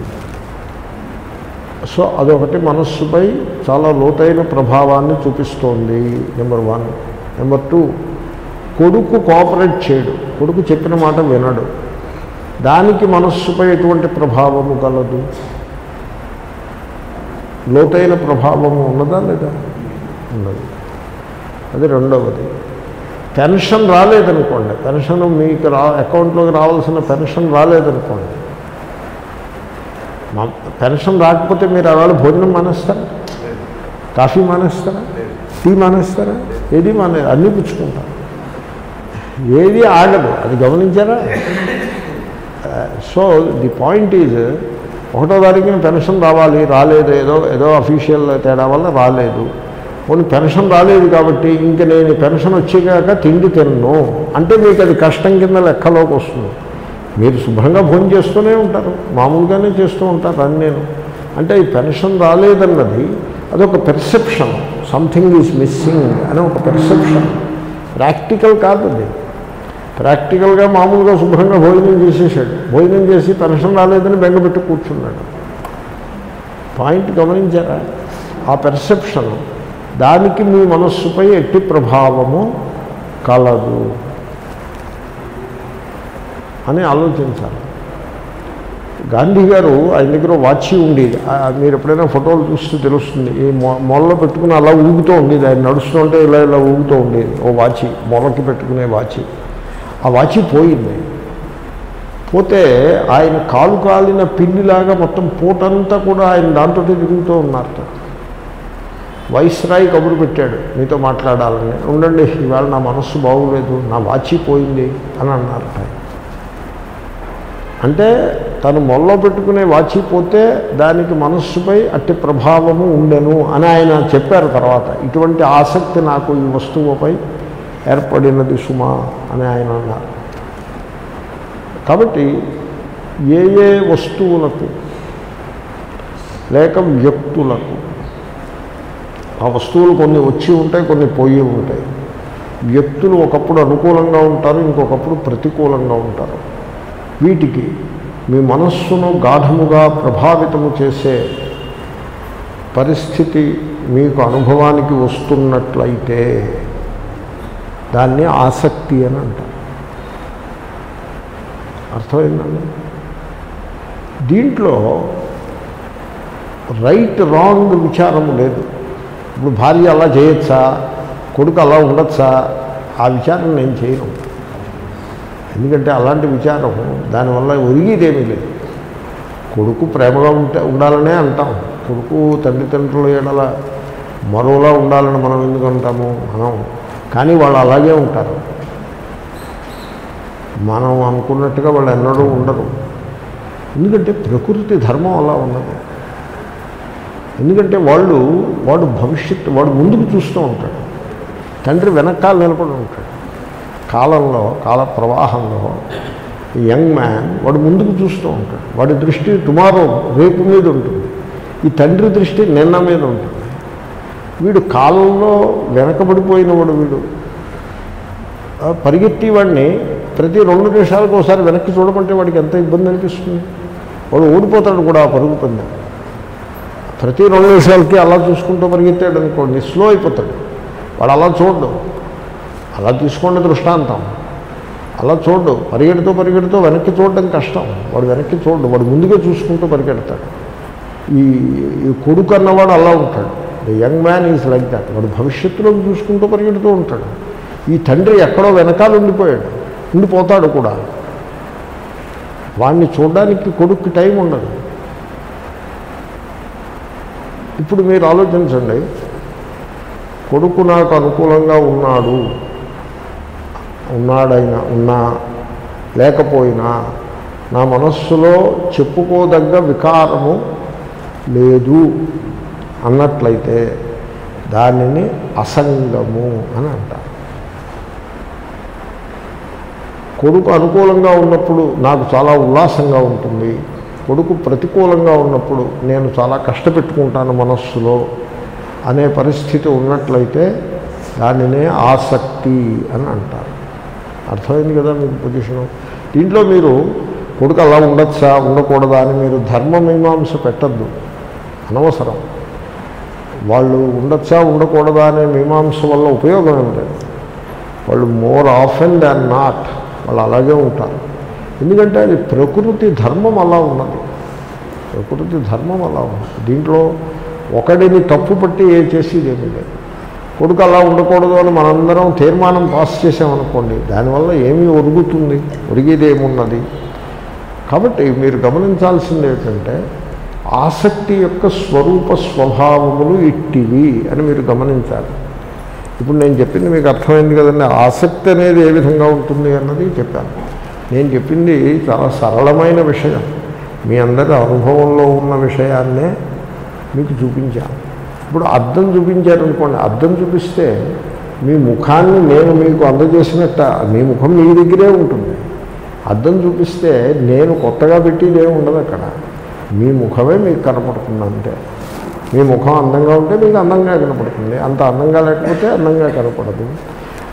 A: సో అదొకటి మనస్సుపై చాలా లోతైన ప్రభావాన్ని చూపిస్తోంది నెంబర్ వన్ నెంబర్ టూ కొడుకు కోఆపరేట్ చేయడు కొడుకు చెప్పిన మాట వినడు దానికి మనస్సుపై ఎటువంటి ప్రభావము కలదు లోతైన ప్రభావము ఉన్నదా లేదా ఉన్నది అది రెండవది పెన్షన్ రాలేదనుకోండి పెన్షన్ మీకు రా అకౌంట్లోకి రావాల్సిన పెన్షన్ రాలేదనుకోండి మా పెన్షన్ రాకపోతే మీరు అవాళ భోజనం మానేస్తారా కాఫీ మానేస్తారా టీ మానేస్తారా ఏది మానే అన్నీ పుచ్చుకుంటారు ఏది ఆగదు అది గమనించారా సో ది పాయింట్ ఈజ్ ఒకటో తారీఖున పెన్షన్ రావాలి రాలేదు ఏదో ఏదో అఫీషియల్ తేడా వల్ల రాలేదు కొన్ని పెన్షన్ రాలేదు కాబట్టి ఇంక నేను ఈ పెన్షన్ వచ్చేగాక తిండి తిన్ను అంటే మీకు అది కష్టం కింద లెక్కలోకి వస్తుంది మీరు శుభ్రంగా భోజనం చేస్తూనే ఉంటారు మామూలుగానే చేస్తూ ఉంటారు అని నేను అంటే ఈ పెన్షన్ రాలేదన్నది అదొక పెర్సెప్షన్ సంథింగ్ ఈజ్ మిస్సింగ్ అనే ఒక పెర్సెప్షన్ ప్రాక్టికల్ కాదు అది ప్రాక్టికల్గా మామూలుగా శుభ్రంగా భోజనం చేసేసాడు భోజనం చేసి పెన్షన్ రాలేదని బెంగపెట్టి కూర్చున్నాడు పాయింట్ గమనించారా ఆ పెర్సెప్షన్ దానికి మీ మనస్సుపై ఎట్టి ప్రభావము కలదు అని ఆలోచించాలి గాంధీ గారు ఆయన దగ్గర వాచి ఉండేది ఆ, మీరు ఎప్పుడైనా ఫోటోలు చూస్తే తెలుస్తుంది ఈ మొ- మొలలో పెట్టుకుని అలా ఊగుతూ ఉండేది ఆయన నడుస్తుంటే ఇలా ఇలా ఊగుతూ ఉండేది ఓ వాచి మొలకి పెట్టుకునే వాచి ఆ వాచి పోయింది పోతే ఆయన కాలు కాలిన పిల్లిలాగా మొత్తం పూటంతా కూడా ఆయన దాంతో తిరుగుతూ ఉన్నారట వైస్రాయి కబురు పెట్టాడు మీతో మాట్లాడాలని ఉండండి ఇవాళ నా మనస్సు బాగోలేదు నా వాచి పోయింది అని అన్నారట ఆయన. అంటే తను మొల్లో పెట్టుకునే వాచి పోతే దానికి మనస్సుపై అట్టి ప్రభావము ఉండెను అని ఆయన చెప్పారు తర్వాత ఇటువంటి ఆసక్తి నాకు ఈ వస్తువుపై ఏర్పడినది సుమా అని ఆయన అన్నారు కాబట్టి ఏ ఏ వస్తువులకు లేక వ్యక్తులకు ఆ వస్తువులు కొన్ని వచ్చి ఉంటాయి కొన్ని పోయి ఉంటాయి వ్యక్తులు ఒకప్పుడు అనుకూలంగా ఉంటారు ఇంకొకప్పుడు ప్రతికూలంగా ఉంటారు వీటికి మీ మనస్సును గాఢముగా ప్రభావితము చేసే పరిస్థితి మీకు అనుభవానికి వస్తున్నట్లయితే దాన్ని ఆసక్తి అని అంటారు అర్థమైందండి దీంట్లో రైట్ రాంగ్ విచారం లేదు ఇప్పుడు భార్య అలా చేయొచ్చా కొడుకు అలా ఉండొచ్చా ఆ విచారం నేను చేయను ఎందుకంటే అలాంటి విచారం దానివల్ల ఒరిగేదేమీ లేదు కొడుకు ప్రేమగా ఉంటే ఉండాలనే అంటాం కొడుకు తండ్రిదండ్రుల ఎడల మరోలా ఉండాలని మనం ఎందుకు అంటాము మనం కానీ వాళ్ళు అలాగే ఉంటారు మనం అనుకున్నట్టుగా వాళ్ళు ఎన్నడూ ఉండరు ఎందుకంటే ప్రకృతి ధర్మం అలా ఉన్నది ఎందుకంటే వాళ్ళు వాడు భవిష్యత్తు వాడు ముందుకు చూస్తూ ఉంటాడు తండ్రి వెనకాల నిలబడి ఉంటాడు కాలంలో కాల ప్రవాహంలో ఈ యంగ్ మ్యాన్ వాడు ముందుకు చూస్తూ ఉంటాడు వాడి దృష్టి టుమారో రేపు మీద ఉంటుంది ఈ తండ్రి దృష్టి నిన్న మీద ఉంటుంది వీడు కాలంలో వెనకబడిపోయిన వాడు వీడు ఆ పరిగెత్తి వాడిని ప్రతి రెండు నిమిషాలకు ఒకసారి వెనక్కి చూడమంటే వాడికి ఎంత ఇబ్బంది అనిపిస్తుంది వాడు ఓడిపోతాడు కూడా ఆ పరుగు పందెం ప్రతి రెండు నిమిషాలకి అలా చూసుకుంటూ పరిగెత్తాడు అనుకోండి స్లో అయిపోతాడు వాడు అలా చూడడు అలా తీసుకోండి దృష్టాంతం అలా చూడు పరిగెడుతూ పరిగెడుతూ వెనక్కి చూడడం కష్టం వాడు వెనక్కి చూడు వాడు ముందుగా చూసుకుంటూ పరిగెడతాడు ఈ ఈ కొడుకు అన్నవాడు అలా ఉంటాడు the young man is like that వాడు భవిష్యత్తులోకి చూసుకుంటూ పరిగెడుతూ ఉంటాడు ఈ తండ్రి ఎక్కడో వెనకాల ఉండిపోయాడు ఉండిపోతాడు కూడా వాడిని చూడడానికి కొడుక్కి టైం ఉండదు ఇప్పుడు మీరు ఆలోచించండి కొడుకు నాకు అనుకూలంగా ఉన్నాడు ఉన్నాడైనా ఉన్నా లేకపోయినా నా మనస్సులో చెప్పుకోదగ్గ వికారము లేదు అన్నట్లయితే దానిని అసంగము అని అంటారు కొడుకు అనుకూలంగా ఉన్నప్పుడు నాకు చాలా ఉల్లాసంగా ఉంటుంది కొడుకు ప్రతికూలంగా ఉన్నప్పుడు నేను చాలా కష్టపెట్టుకుంటాను మనస్సులో అనే పరిస్థితి ఉన్నట్లయితే దానినే ఆసక్తి అని అంటారు అర్థమైంది కదా మీకు పొజిషను దీంట్లో మీరు కొడుకు అలా ఉండొచ్చా ఉండకూడదా అని మీరు ధర్మ మీమాంస పెట్టద్దు అనవసరం వాళ్ళు ఉండొచ్చా ఉండకూడదా అనే మీమాంస వల్ల ఉపయోగం ఏం లేదు వాళ్ళు మోర్ ఆఫెన్ దాన్ నాట్ వాళ్ళు అలాగే ఉంటారు ఎందుకంటే అది ప్రకృతి ధర్మం అలా ఉన్నది ప్రకృతి ధర్మం అలా ఉన్నది దీంట్లో ఒకడిని తప్పు పట్టి ఏ చేసేది ఏమీ లేదు కొడుకు అలా ఉండకూడదు అని మనందరం తీర్మానం పాస్ చేసామనుకోండి దానివల్ల ఏమీ ఒరుగుతుంది ఒరిగేది ఏమున్నది కాబట్టి మీరు గమనించాల్సింది ఏంటంటే ఆసక్తి యొక్క స్వరూప స్వభావములు ఇట్టివి అని మీరు గమనించాలి ఇప్పుడు నేను చెప్పింది మీకు అర్థమైంది కదండి ఆసక్తి అనేది ఏ విధంగా ఉంటుంది అన్నది చెప్పాను నేను చెప్పింది చాలా సరళమైన విషయం మీ అందరి అనుభవంలో ఉన్న విషయాన్నే మీకు చూపించాను ఇప్పుడు అద్దం చూపించారనుకోండి అద్దం చూపిస్తే మీ ముఖాన్ని నేను మీకు అందజేసినట్ట మీ ముఖం మీ దగ్గరే ఉంటుంది అద్దం చూపిస్తే నేను కొత్తగా పెట్టేది ఏమి ఉండదు అక్కడ మీ ముఖమే మీకు కనపడుతుంది అంతే మీ ముఖం అందంగా ఉంటే మీకు అందంగా కనపడుతుంది అంత అందంగా లేకపోతే అందంగా కనపడదు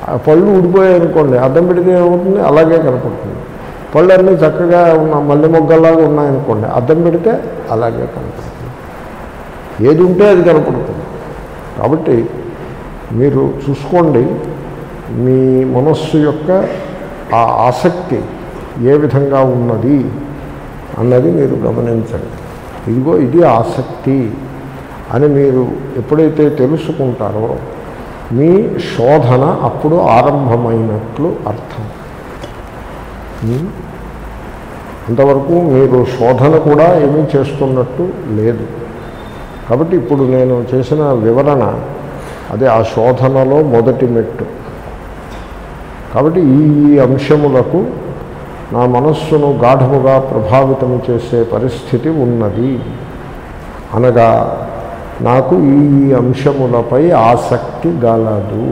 A: ఆ పళ్ళు ఊడిపోయాయి అనుకోండి అద్దం పెడితే ఏమవుతుంది అలాగే కనపడుతుంది పళ్ళు అన్నీ చక్కగా ఉన్న మల్లె మొగ్గల్లాగా ఉన్నాయనుకోండి అద్దం పెడితే అలాగే కనపడుతుంది ఏది ఉంటే అది కనపడుతుంది కాబట్టి మీరు చూసుకోండి మీ మనస్సు యొక్క ఆ ఆసక్తి ఏ విధంగా ఉన్నది అన్నది మీరు గమనించండి ఇదిగో ఇది ఆసక్తి అని మీరు ఎప్పుడైతే తెలుసుకుంటారో మీ శోధన అప్పుడు ఆరంభమైనట్లు అర్థం ఉం? అంతవరకు మీరు శోధన కూడా ఏమీ చేస్తున్నట్టు లేదు కాబట్టి ఇప్పుడు నేను చేసిన వివరణ అదే ఆ శోధనలో మొదటి మెట్టు కాబట్టి ఈ ఈ అంశములకు నా మనస్సును గాఢముగా ప్రభావితం చేసే పరిస్థితి ఉన్నది అనగా నాకు ఈ ఈ అంశములపై ఆసక్తి గలదు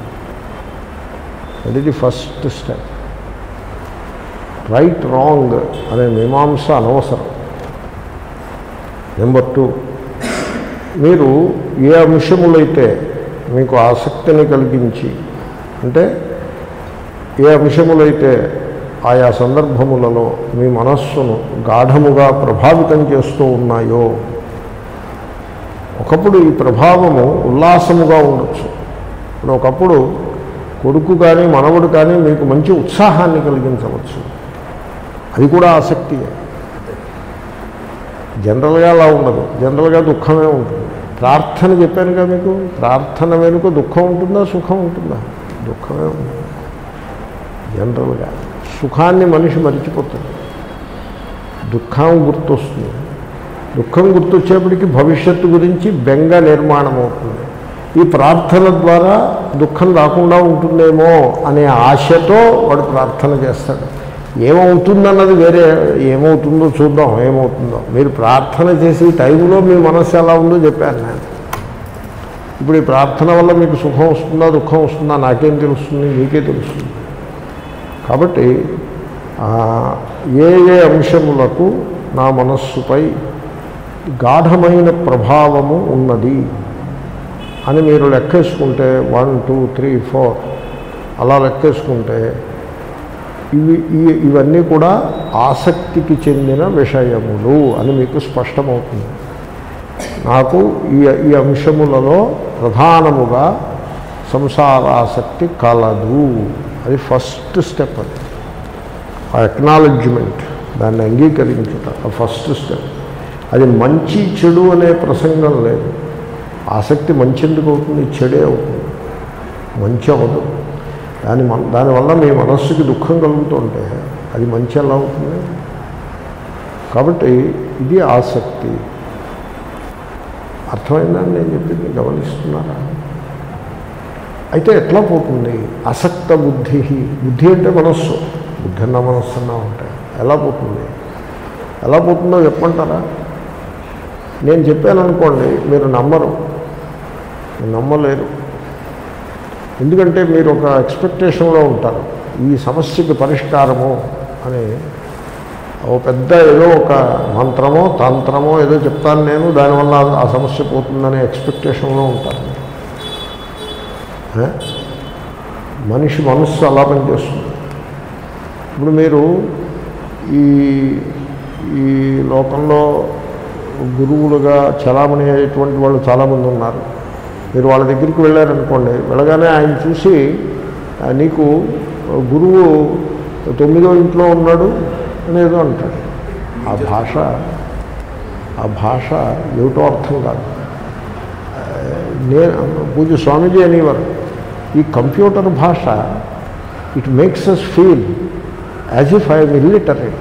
A: అది ఫస్ట్ స్టెప్ రైట్ రాంగ్ అనే మీమాంస అనవసరం నెంబర్ టూ మీరు ఏ అంశములైతే మీకు ఆసక్తిని కలిగించి అంటే ఏ అంశములైతే ఆయా సందర్భములలో మీ మనస్సును గాఢముగా ప్రభావితం చేస్తూ ఉన్నాయో ఒకప్పుడు ఈ ప్రభావము ఉల్లాసముగా ఉండొచ్చు ఇప్పుడు ఒకప్పుడు కొడుకు కానీ మనవడు కానీ మీకు మంచి ఉత్సాహాన్ని కలిగించవచ్చు అది కూడా ఆసక్తియే జనరల్గా అలా ఉండదు జనరల్గా దుఃఖమే ఉంటుంది ప్రార్థన చెప్పానుగా మీకు ప్రార్థన వెనుక దుఃఖం ఉంటుందా సుఖం ఉంటుందా దుఃఖమే ఉంటుంది జనరల్గా సుఖాన్ని మనిషి మరిచిపోతుంది దుఃఖం గుర్తొస్తుంది దుఃఖం గుర్తొచ్చేప్పటికి భవిష్యత్తు గురించి బెంగ నిర్మాణం అవుతుంది ఈ ప్రార్థన ద్వారా దుఃఖం రాకుండా ఉంటుందేమో అనే ఆశతో వాడు ప్రార్థన చేస్తాడు ఏమవుతుందన్నది వేరే ఏమవుతుందో చూద్దాం ఏమవుతుందో మీరు ప్రార్థన చేసే టైంలో మీ మనస్సు ఎలా ఉందో చెప్పాను నేను ఇప్పుడు ఈ ప్రార్థన వల్ల మీకు సుఖం వస్తుందా దుఃఖం వస్తుందా నాకేం తెలుస్తుంది మీకే తెలుస్తుంది కాబట్టి ఆ, ఏ ఏ అంశములకు నా మనస్సుపై గాఢమైన ప్రభావము ఉన్నది అని మీరు లెక్కేసుకుంటే వన్ టూ త్రీ ఫోర్ అలా లెక్కేసుకుంటే ఇవి ఈ- ఇవన్నీ కూడా ఆసక్తికి చెందిన విషయములు అని మీకు స్పష్టమవుతుంది నాకు ఈ ఈ అంశములలో ప్రధానముగా సంసారాసక్తి కలదు అది ఫస్ట్ స్టెప్ అది ఆ ఎక్నాలెడ్జ్మెంట్ దాన్ని అంగీకరించుట ఆ ఫస్ట్ స్టెప్ అది మంచి చెడు అనే ప్రసంగం లేదు ఆసక్తి మంచి ఎందుకు అవుతుంది చెడే అవుతుంది మంచి అవ్వదు దాని మన దానివల్ల మీ మనస్సుకి దుఃఖం కలుగుతుంటే అది మంచి ఎలా అవుతుంది కాబట్టి ఇది ఆసక్తి అర్థమైందని నేను చెప్పింది గమనిస్తున్నారా అయితే ఎట్లా పోతుంది అసక్త బుద్ధి బుద్ధి అంటే మనస్సు బుద్ధి అన్న మనస్సు అన్నా ఉంటాయి ఎలా పోతుంది ఎలా పోతుందో చెప్పమంటారా నేను చెప్పాను అనుకోండి మీరు నమ్మరు మీరు నమ్మలేరు ఎందుకంటే మీరు ఒక ఎక్స్పెక్టేషన్లో ఉంటారు ఈ సమస్యకి పరిష్కారము అని ఓ పెద్ద ఏదో ఒక మంత్రమో తంత్రమో ఏదో చెప్తాను నేను దానివల్ల ఆ సమస్య పోతుందనే ఎక్స్పెక్టేషన్లో ఉంటాను ఏ? మనిషి మనస్సు అలా పనిచేస్తుంది ఇప్పుడు మీరు ఈ ఈ లోకంలో గురువులుగా చలామణి అయ్యేటువంటి వాళ్ళు చాలామంది ఉన్నారు మీరు వాళ్ళ దగ్గరికి వెళ్ళారనుకోండి వెళ్ళగానే ఆయన చూసి "ఆ, నీకు గురువు తొమ్మిదో ఇంట్లో ఉన్నాడు అనేదో అంటాడు ఆ భాష ఆ భాష ఏమిటో అర్థం కాదు ఆ, నేను పూజ స్వామీజీ అనేవారు ఈ కంప్యూటర్ భాష it makes us feel as if I'm illiterate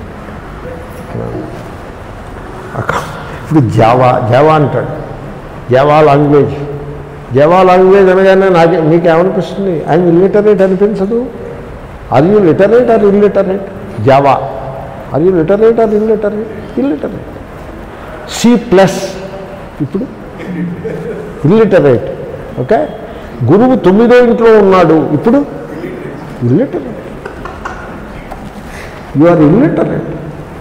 A: ఇప్పుడు జావా జావా అంటాడు జావా లాంగ్వేజ్ జావా లాంగ్వేజ్ అనగానే నాకే మీకు ఏమనిపిస్తుంది ఐఎమ్ ఇల్లిటరేట్ అనిపించదు are you literate or illiterate Java are you literate or illiterate illiterate C plus ఇప్పుడు illiterate okay గురువు తొమ్మిదో ఇంట్లో ఉన్నాడు ఇప్పుడు ఇల్లిటరేట్ యు ఆర్ ఇల్లిటరేట్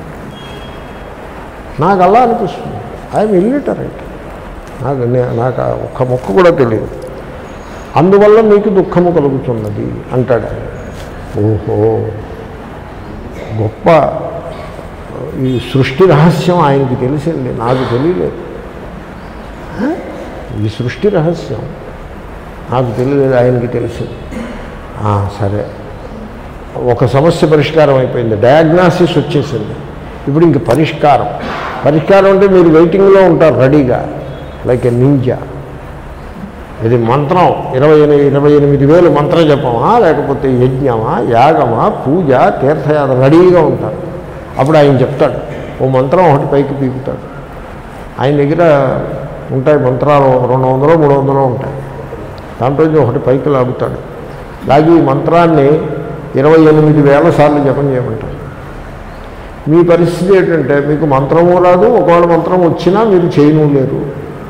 A: నాకు అలా అనిపిస్తుంది ఐఎమ్ ఇల్లిటరేట్ నాకు నే- నాకు ఆ ఒక్క మొక్క కూడా తెలియదు అందువల్ల మీకు దుఃఖము కలుగుతున్నది అంటాడు ఆయన. ఓహో గొప్ప ఈ సృష్టి రహస్యం ఆయనకి తెలిసింది నాకు తెలియలేదు హ? ఈ సృష్టి రహస్యం నాకు తెలియలేదు ఆయనకి తెలిసింది ఆ, సరే ఒక సమస్య పరిష్కారం అయిపోయింది డయాగ్నాసిస్ వచ్చేసింది ఇప్పుడు ఇంక పరిష్కారం పరిష్కారం అంటే మీరు వెయిటింగ్లో ఉంటారు రెడీగా లైక్ ఎ నింజా ఇది మంత్రం ఇరవై ఎనిమిది ఇరవై ఎనిమిది వేలు మంత్ర జపమా లేకపోతే యజ్ఞమా యాగమా పూజ తీర్థయాత్ర రెడీగా ఉంటారు అప్పుడు ఆయన చెప్తాడు ఓ మంత్రం ఒకటి పైకి పీకుతాడు ఆయన దగ్గర ఉంటాయి మంత్రాలు రెండు వందలు మూడు వందలు ఉంటాయి దాంట్లో నుంచి ఒకటి పైకి లాగుతాడు లాగి ఈ మంత్రాన్ని ఇరవై ఎనిమిది వేల సార్లు జపం చేయమంటారు మీ పరిస్థితి ఏంటంటే మీకు మంత్రము రాదు ఒకవేళ మంత్రం వచ్చినా మీరు చేయను లేరు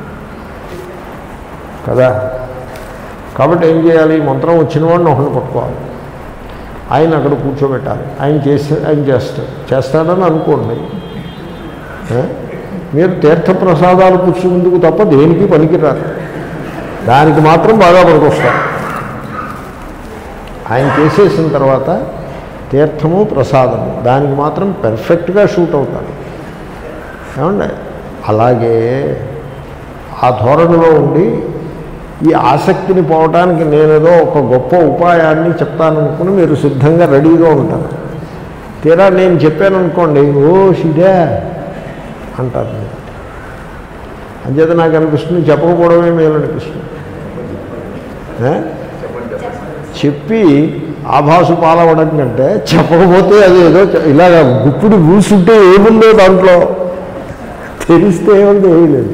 A: కదా కాబట్టి ఏం చేయాలి ఈ మంత్రం వచ్చిన వాడిని ఒకరిని పట్టుకోవాలి ఆయన అక్కడ కూర్చోబెట్టాలి ఆయన చేస్తే ఆయన చేస్తాడు చేస్తాడని అనుకోండి ఏ? మీరు తీర్థప్రసాదాలు పుచ్చుకుందుకు తప్ప దేనికి పనికిరారు దానికి మాత్రం బాగా పనికొస్తారు ఆయన చేసేసిన తర్వాత తీర్థము ప్రసాదము దానికి మాత్రం పెర్ఫెక్ట్గా షూట్ అవుతాడు ఏమండి అలాగే ఆ ధోరణిలో ఉండి ఈ ఆసక్తిని పోవటానికి నేనేదో ఒక గొప్ప ఉపాయాన్ని చెప్తాననుకుని మీరు సిద్ధంగా రెడీగా ఉంటారు తీరా నేను చెప్పాను అనుకోండి ఓ షిడే అంటారు మీరు. అంచేత నాకు అనిపిస్తుంది చెప్పకపోవడమే మేలు అనిపిస్తుంది ఏ? చెప్పి ఆభాసు పాలవడం కంటే చెప్పకపోతే అది ఏదో చె- ఇలాగ గుప్పుడు మూసుంటే ఏముందో దాంట్లో తెలిస్తే ఏముంది ఏమీ లేదు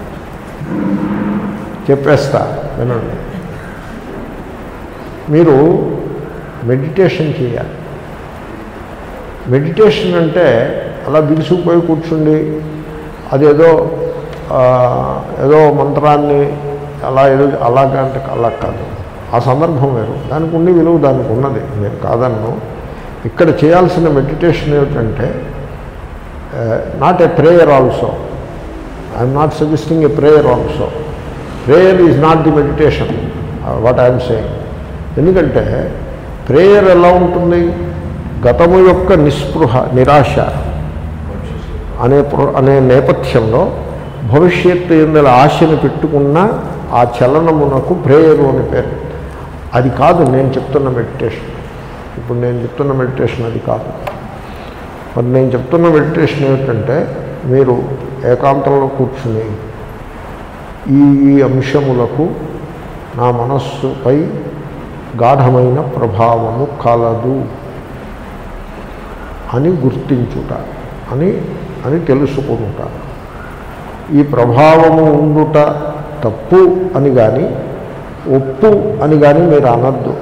A: చెప్పేస్తా వినండి మీరు మెడిటేషన్ చేయాలి మెడిటేషన్ అంటే అలా బిగుసుకుపోయి కూర్చుండి అదేదో ఆ, ఏదో మంత్రాన్ని అలా ఏదో అలాగా అంటే అలా కాదు ఆ సందర్భం వేరు దానికి ఉండి విలువ దానికి ఉన్నది నేను కాదన్ను ఇక్కడ చేయాల్సిన మెడిటేషన్ ఏమిటంటే not a prayer also I'm not suggesting a prayer also prayer is not the meditation what I'm saying ఎందుకంటే ప్రేయర్ ఎలా ఉంటుంది గతము యొక్క నిస్పృహ నిరాశ అనే ప్ర- అనే నేపథ్యంలో భవిష్యత్తు ఎందుల ఆశను పెట్టుకున్న ఆ చలనమునకు ప్రేయరు అని పేరు అది కాదు నేను చెప్తున్న మెడిటేషన్ ఇప్పుడు నేను చెప్తున్న మెడిటేషన్ అది కాదు మరి నేను చెప్తున్న మెడిటేషన్ ఏమిటంటే మీరు ఏకాంతంలో కూర్చుని ఈ ఈ అంశములకు నా మనస్సుపై గాఢమైన ప్రభావము కలదు అని గుర్తించుట అని అని తెలుసుకుంటా ఈ ప్రభావము ఉండుట తప్పు అని కానీ ఒప్పు అని కానీ మీరు అనద్దు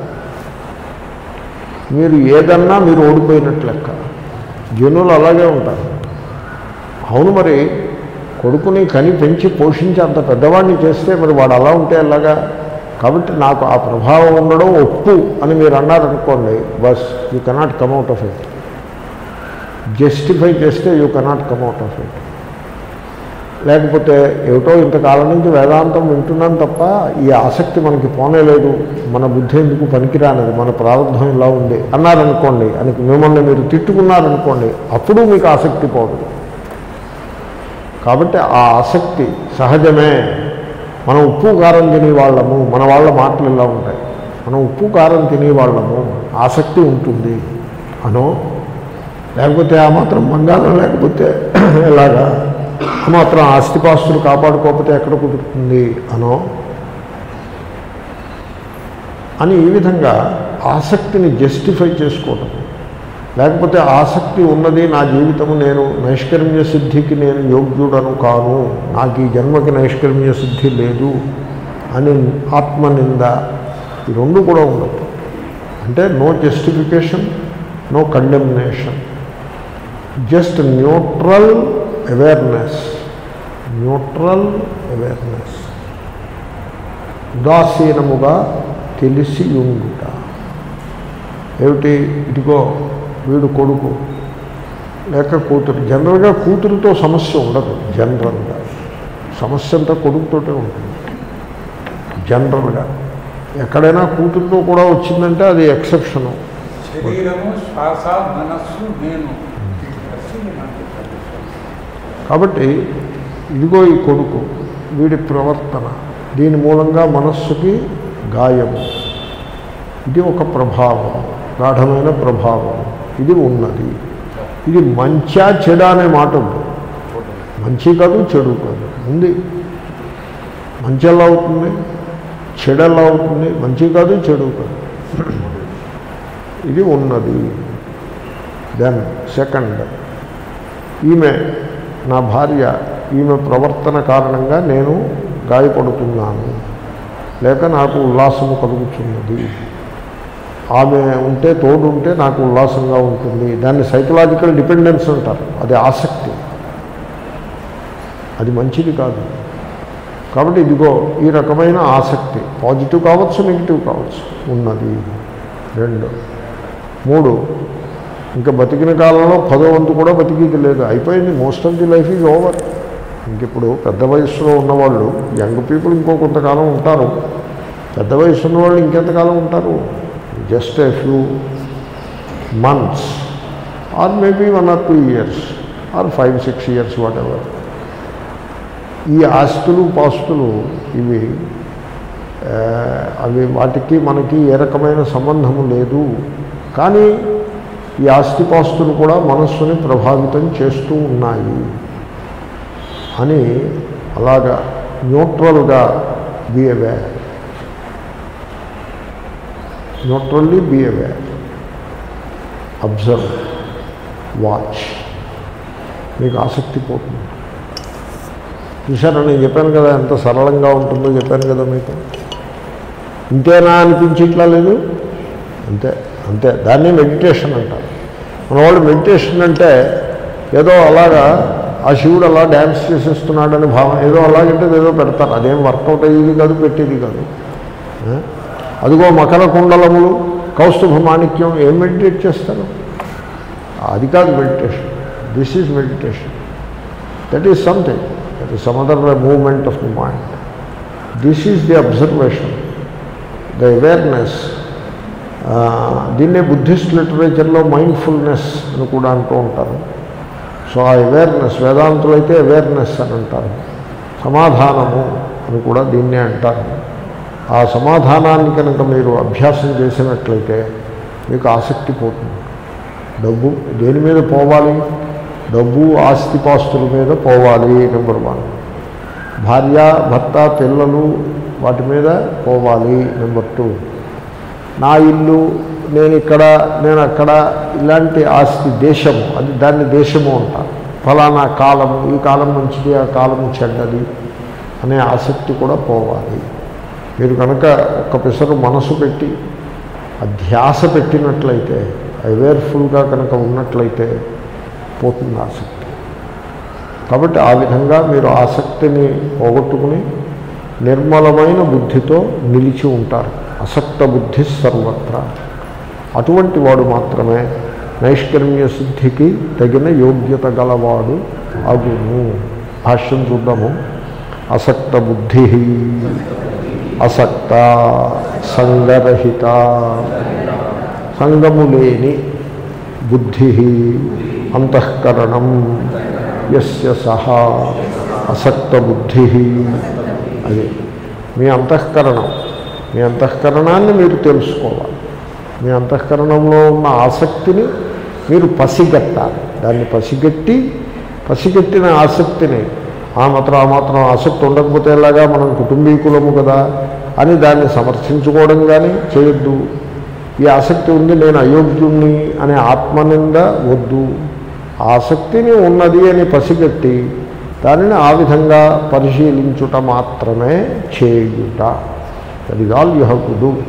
A: మీరు ఏదన్నా మీరు ఓడిపోయినట్లు లెక్క జనులు అలాగే ఉంటారు అవును మరి కొడుకుని కని పెంచి పోషించి అంత పెద్దవాడిని చేస్తే మరి వాడు అలా ఉంటే ఎలాగా కాబట్టి నాకు ఆ ప్రభావం ఉండడం ఒప్పు అని మీరు అన్నారనుకోండి బస్ you cannot come out of it justify చేస్తే you cannot come out of it లేకపోతే ఏమిటో ఇంతకాలం నుంచి వేదాంతం వింటున్నాం తప్ప ఈ ఆసక్తి మనకి పోనేలేదు మన బుద్ధి ఎందుకు పనికిరానది మన ప్రారంభం ఇలా ఉంది అన్నారనుకోండి అని మిమ్మల్ని మీరు తిట్టుకున్నారనుకోండి అప్పుడు మీకు ఆసక్తి పోదు కాబట్టి ఆ ఆసక్తి సహజమే మనం ఉప్పు కారం తినే వాళ్ళము మన వాళ్ళ మాటలు ఇలా ఉంటాయి మనం ఉప్పు కారం తినే వాళ్ళము ఆసక్తి ఉంటుంది అనో లేకపోతే ఆ మాత్రం బంగారం లేకపోతే ఎలాగా ఆ మాత్రం ఆస్తిపాస్తులు కాపాడుకోకపోతే ఎక్కడ కుదురుతుంది అనో అని ఈ విధంగా ఆసక్తిని జస్టిఫై చేసుకోవటం లేకపోతే ఆసక్తి ఉన్నది నా జీవితము నేను నైష్కర్మ్య సిద్ధికి నేను యోగ్యుడను కాను నాకు ఈ జన్మకి నైష్కర్మ్య సిద్ధి లేదు అని ఆత్మనింద ఈ రెండు కూడా ఉండదు అంటే no justification no condemnation just neutral awareness neutral awareness ఉదాసీనముగా తెలిసి ఉండుట ఏమిటి ఇదిగో వీడు కొడుకు లేక కూతురు జనరల్గా కూతురుతో సమస్య ఉండదు జనరల్గా సమస్య అంతా కొడుకుతోటే ఉంటుంది జనరల్గా ఎక్కడైనా కూతురుతో కూడా వచ్చిందంటే అది ఎక్సెప్షను
B: శరీరము శ్వాస మనస్సు నేను కలిసి నాకు
A: కాబట్టి ఇదిగో ఈ కొడుకు వీడి ప్రవర్తన దీని మూలంగా మనస్సుకి గాయము ఇది ఒక ప్రభావం గాఢమైన ప్రభావం ఇది ఉన్నది ఇది మంచా చెడ అనే మాట ఉంది మంచి కాదు చెడు కాదు ఉంది మంచి ఎలా అవుతుంది చెడు ఎలా అవుతుంది మంచి కాదు చెడు కాదు ఇది ఉన్నది దెన్ సెకండ్ ఈమె నా భార్య ఈమె ప్రవర్తన కారణంగా నేను గాయపడుతున్నాను లేక నాకు ఉల్లాసము కలుగుతున్నది ఆమె ఉంటే తోడు ఉంటే నాకు ఉల్లాసంగా ఉంటుంది దాన్ని సైకలాజికల్ డిపెండెన్స్ అంటారు అది ఆసక్తి అది మంచిది కాదు కాబట్టి ఇదిగో ఈ రకమైన ఆసక్తి పాజిటివ్ కావచ్చు నెగిటివ్ కావచ్చు ఉన్నది రెండు మూడు ఇంకా బతికిన కాలంలో పదో వంతు కూడా బతికిది లేదు అయిపోయింది most of the life is over ఇంకిప్పుడు పెద్ద వయసులో ఉన్నవాళ్ళు యంగ్ పీపుల్ ఇంకో కొంతకాలం ఉంటారు పెద్ద వయసు ఉన్నవాళ్ళు ఇంకెంతకాలం ఉంటారు just a few months or maybe one or two years or five six years whatever ఈ ఆస్తులు పాస్తులు ఇవి ఆ, అవి వాటికి మనకి ఏ రకమైన సంబంధము లేదు కానీ ఈ ఆస్తిపాస్తులు కూడా మనస్సుని ప్రభావితం చేస్తూ ఉన్నాయి అని అలాగా న్యూట్రల్గా be aware neutrally be aware observe watch మీకు ఆసక్తి పోతుంది చూసారా నేను చెప్పాను కదా ఎంత సరళంగా ఉంటుందో చెప్పాను కదా మీకు ఇంతేనా అనిపించి ఇట్లా లేదు అంతే అంతే దాన్ని మెడిటేషన్ అంటారు మన వాళ్ళు మెడిటేషన్ అంటే ఏదో అలాగా ఆ శివుడు అలా డ్యాన్స్ చేసేస్తున్నాడని భావన ఏదో అలాగంటే ఏదో పెడతారు అదేం వర్కౌట్ అయ్యేది కాదు పెట్టేది కాదు ఆ? అదిగో మకర కుండలములు కౌస్తుభ మాణిక్యం ఏం మెడిటేట్ చేస్తారు అది కాదు meditation this is meditation that is something that is some other moment of the mind this is the observation the awareness దీన్నే బుద్ధిస్ట్ లిటరేచర్లో మైండ్ఫుల్నెస్ అని కూడా అంటూ ఉంటారు సో ఆ అవేర్నెస్ వేదాంతులు అయితే అవేర్నెస్ అని అంటారు సమాధానము అని కూడా దీన్నే అంటారు ఆ సమాధానాన్ని కనుక మీరు అభ్యాసం చేసినట్లయితే మీకు ఆసక్తి పోతుంది డబ్బు దేని మీద పోవాలి డబ్బు ఆస్తిపాస్తుల మీద పోవాలి నెంబర్ వన్ భార్య భర్త పిల్లలు వాటి మీద పోవాలి నెంబర్ టూ నా ఇల్లు నేను ఇక్కడ నేను అక్కడ ఇలాంటి ఆస్తి దేశము అది దాన్ని దేశము అంటారు ఫలానా కాలము ఈ కాలం మంచిది ఆ కాలము చెడ్డది అనే ఆసక్తి కూడా పోవాలి మీరు కనుక ఒక్క పిసరు మనసు పెట్టి ఆ ధ్యాస పెట్టినట్లయితే అవేర్ఫుల్గా కనుక ఉన్నట్లయితే పోతుంది ఆసక్తి కాబట్టి ఆ విధంగా మీరు ఆసక్తిని పోగొట్టుకుని నిర్మలమైన బుద్ధితో నిలిచి ఉంటారు అసక్త బుద్ధి సర్వత్రా అటువంటి వాడు మాత్రమే నైష్కర్మ్య సిద్ధికి తగిన యోగ్యత గలవాడు అగును భాష్యం చూద్దాము అసక్త బుద్ధి అసక్త సంగరహిత సంగము లేని బుద్ధి అంతఃకరణం యస్య సహా అసక్త బుద్ధి అది మీ అంతఃకరణం మీ అంతఃకరణాన్ని మీరు తెలుసుకోవాలి మీ అంతఃకరణంలో ఉన్న ఆసక్తిని మీరు పసిగట్టాలి దాన్ని పసిగట్టి పసిగట్టిన ఆసక్తిని ఆ మాత్రం ఆ మాత్రం ఆసక్తి ఉండకపోతే ఎలాగా మనం కుటుంబీకులము కదా అని దాన్ని సమర్థించుకోవడం కానీ చేయొద్దు ఈ ఆసక్తి ఉంది నేను అయోగ్యుణ్ణి అనే ఆత్మనింద వద్దు ఆసక్తిని ఉన్నది అని పసిగట్టి దానిని ఆ విధంగా పరిశీలించుట మాత్రమే చేయుట that is all you have to do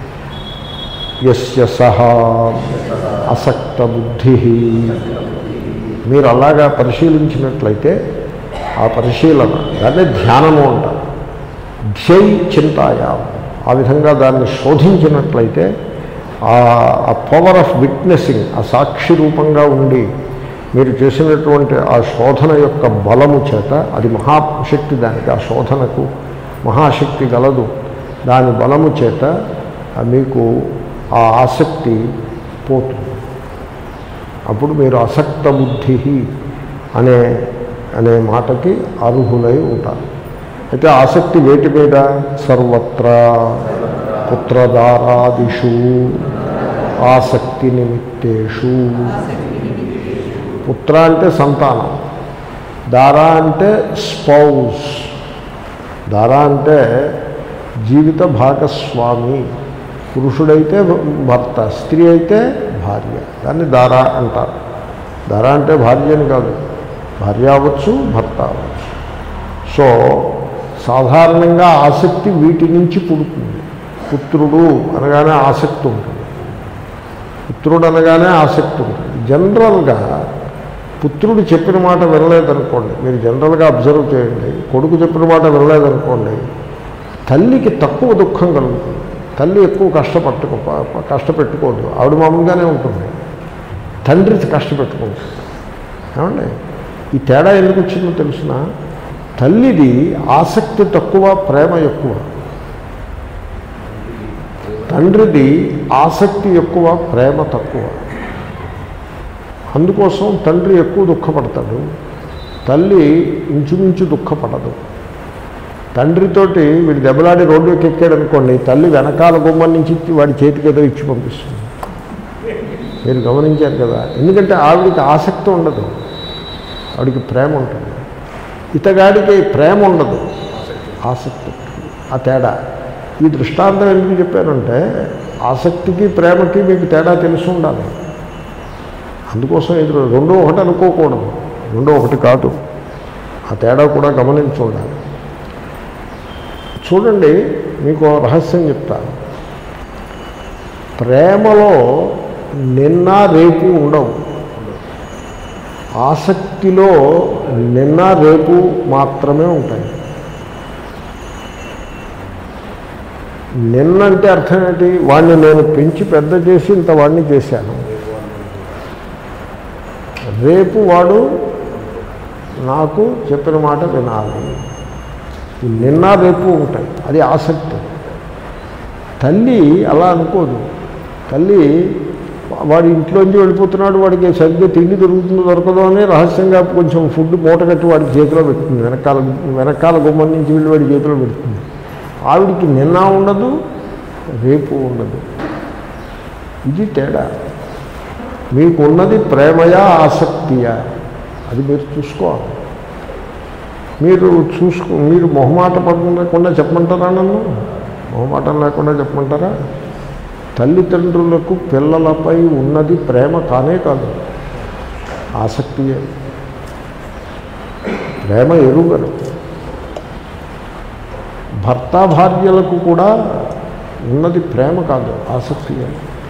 A: యస్య సహా అసక్త బుద్ధి మీరు అలాగా పరిశీలించినట్లయితే ఆ పరిశీలన దాన్ని ధ్యానము అంటారు ధ్యై చింతాయా ఆ విధంగా దాన్ని శోధించినట్లయితే ఆ పవర్ ఆఫ్ విట్నెసింగ్ ఆ సాక్షి రూపంగా ఉండి మీరు చేసినటువంటి ఆ శోధన యొక్క బలము చేత అది మహాశక్తి దానికి ఆ శోధనకు మహాశక్తి గలదు దాని బలము చేత ఆ మీకు ఆ ఆసక్తి పోతుంది అప్పుడు మీరు అసక్త బుద్ధి అనే అనే మాటకి అర్హులై ఉంటారు అయితే ఆసక్తి వేటి మీద సర్వత్రా పుత్రదారాదిషు ఆసక్తి నిమిత్తేషు పుత్ర అంటే సంతానం దారా అంటే స్పౌస్ దారా అంటే జీవిత భాగస్వామి పురుషుడైతే భర్త స్త్రీ అయితే భార్య దాన్ని దారా అంటారు దారా అంటే భార్య అని కాదు భార్య అవ్వచ్చు భర్త అవ్వచ్చు సో సాధారణంగా ఆసక్తి వీటి నుంచి పుడుతుంది పుత్రుడు అనగానే ఆసక్తి ఉంటుంది పుత్రుడు అనగానే ఆసక్తి ఉంటుంది జనరల్గా పుత్రుడు చెప్పిన మాట వినలేదనుకోండి మీరు జనరల్గా అబ్జర్వ్ చేయండి కొడుకు చెప్పిన మాట వినలేదనుకోండి తల్లికి తక్కువ దుఃఖం కలుగుతుంది తల్లి ఎక్కువ కష్టపట్టుకో కష్టపెట్టుకోదు ఆవిడ మామూలుగానే ఉంటుంది తండ్రి కష్టపెట్టుకుంటుంది ఏమండి ఈ తేడా ఎందుకు వచ్చిందో తెలిసిన తల్లిది ఆసక్తి తక్కువ ప్రేమ ఎక్కువ తండ్రిది ఆసక్తి ఎక్కువ ప్రేమ తక్కువ అందుకోసం తండ్రి ఎక్కువ దుఃఖపడతాడు తల్లి ఇంచుమించు దుఃఖపడదు తండ్రితోటి వీడు దెబ్బలాడి రోడ్డుకి ఎక్కాడు అనుకోండి తల్లి వెనకాల గుమ్మం నుంచి ఇచ్చి వాడి చేతికి ఏదో ఇచ్చి పంపిస్తుంది మీరు గమనించారు కదా ఎందుకంటే ఆవిడికి ఆసక్తి ఉండదు ఆవిడికి ప్రేమ ఉంటుంది ఇతగాడికి ప్రేమ ఉండదు ఆసక్తి ఉంటుంది. ఆ తేడా ఈ దృష్టాంతం ఎందుకు చెప్పానంటే ఆసక్తికి ప్రేమకి మీకు తేడా తెలిసి ఉండాలి అందుకోసం ఇది రెండో ఒకటి అనుకోకూడదు రెండో ఒకటి కాదు ఆ తేడా కూడా గమనించి ఉండాలి చూడండి మీకు ఓ రహస్యం చెప్తాను ప్రేమలో నిన్న రేపు ఉండవు ఆసక్తిలో నిన్న రేపు మాత్రమే ఉంటాయి నిన్నంటే అర్థం ఏంటి వాడిని నేను పెంచి పెద్ద చేసి ఇంత వాడిని చేశాను రేపు వాడు నాకు చెప్పిన మాట వినాలి ఈ నిన్న రేపు ఉంటాయి అది ఆసక్తి తల్లి అలా అనుకోదు తల్లి వాడి ఇంట్లోంచి వెళ్ళిపోతున్నాడు వాడికి సరిగ్గా తిండి దొరుకుతుందో దొరకదో అని రహస్యంగా కొంచెం ఫుడ్ మూట కట్టి వాడి చేతిలో పెడుతుంది వెనకాల వెనకాల గుమ్మం నుంచి వెళ్ళి వాడి చేతిలో పెడుతుంది ఆవిడికి నిన్న ఉండదు రేపు ఉండదు ఇది తేడా మీకు ఉన్నది ప్రేమయా ఆసక్తియా అది మీరు చూసుకోవాలి మీరు చూసుకో మీరు మొహమాట పడకుండా చెప్పమంటారా నన్ను మొహమాటం లేకుండా చెప్పమంటారా తల్లిదండ్రులకు పిల్లలపై ఉన్నది ప్రేమ కానే కాదు ఆసక్తియే ప్రేమ ఎరుగరు భర్త భార్యలకు కూడా ఉన్నది ప్రేమ కాదు ఆసక్తియే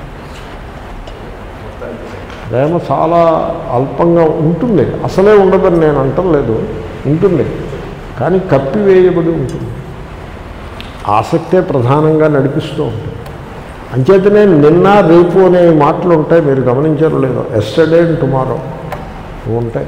A: ప్రేమ చాలా అల్పంగా ఉంటుంది అసలే ఉండదని నేను అంటలేదు ఉంటుంది కానీ కప్పివేయబడి ఉంటుంది ఆసక్తే ప్రధానంగా నడిపిస్తూ ఉంటుంది అంచేతనే నిన్న రేపు అనే మాటలు ఉంటాయి మీరు గమనించారో లేదో ఎస్టర్డే అండ్ టుమారో ఉంటాయి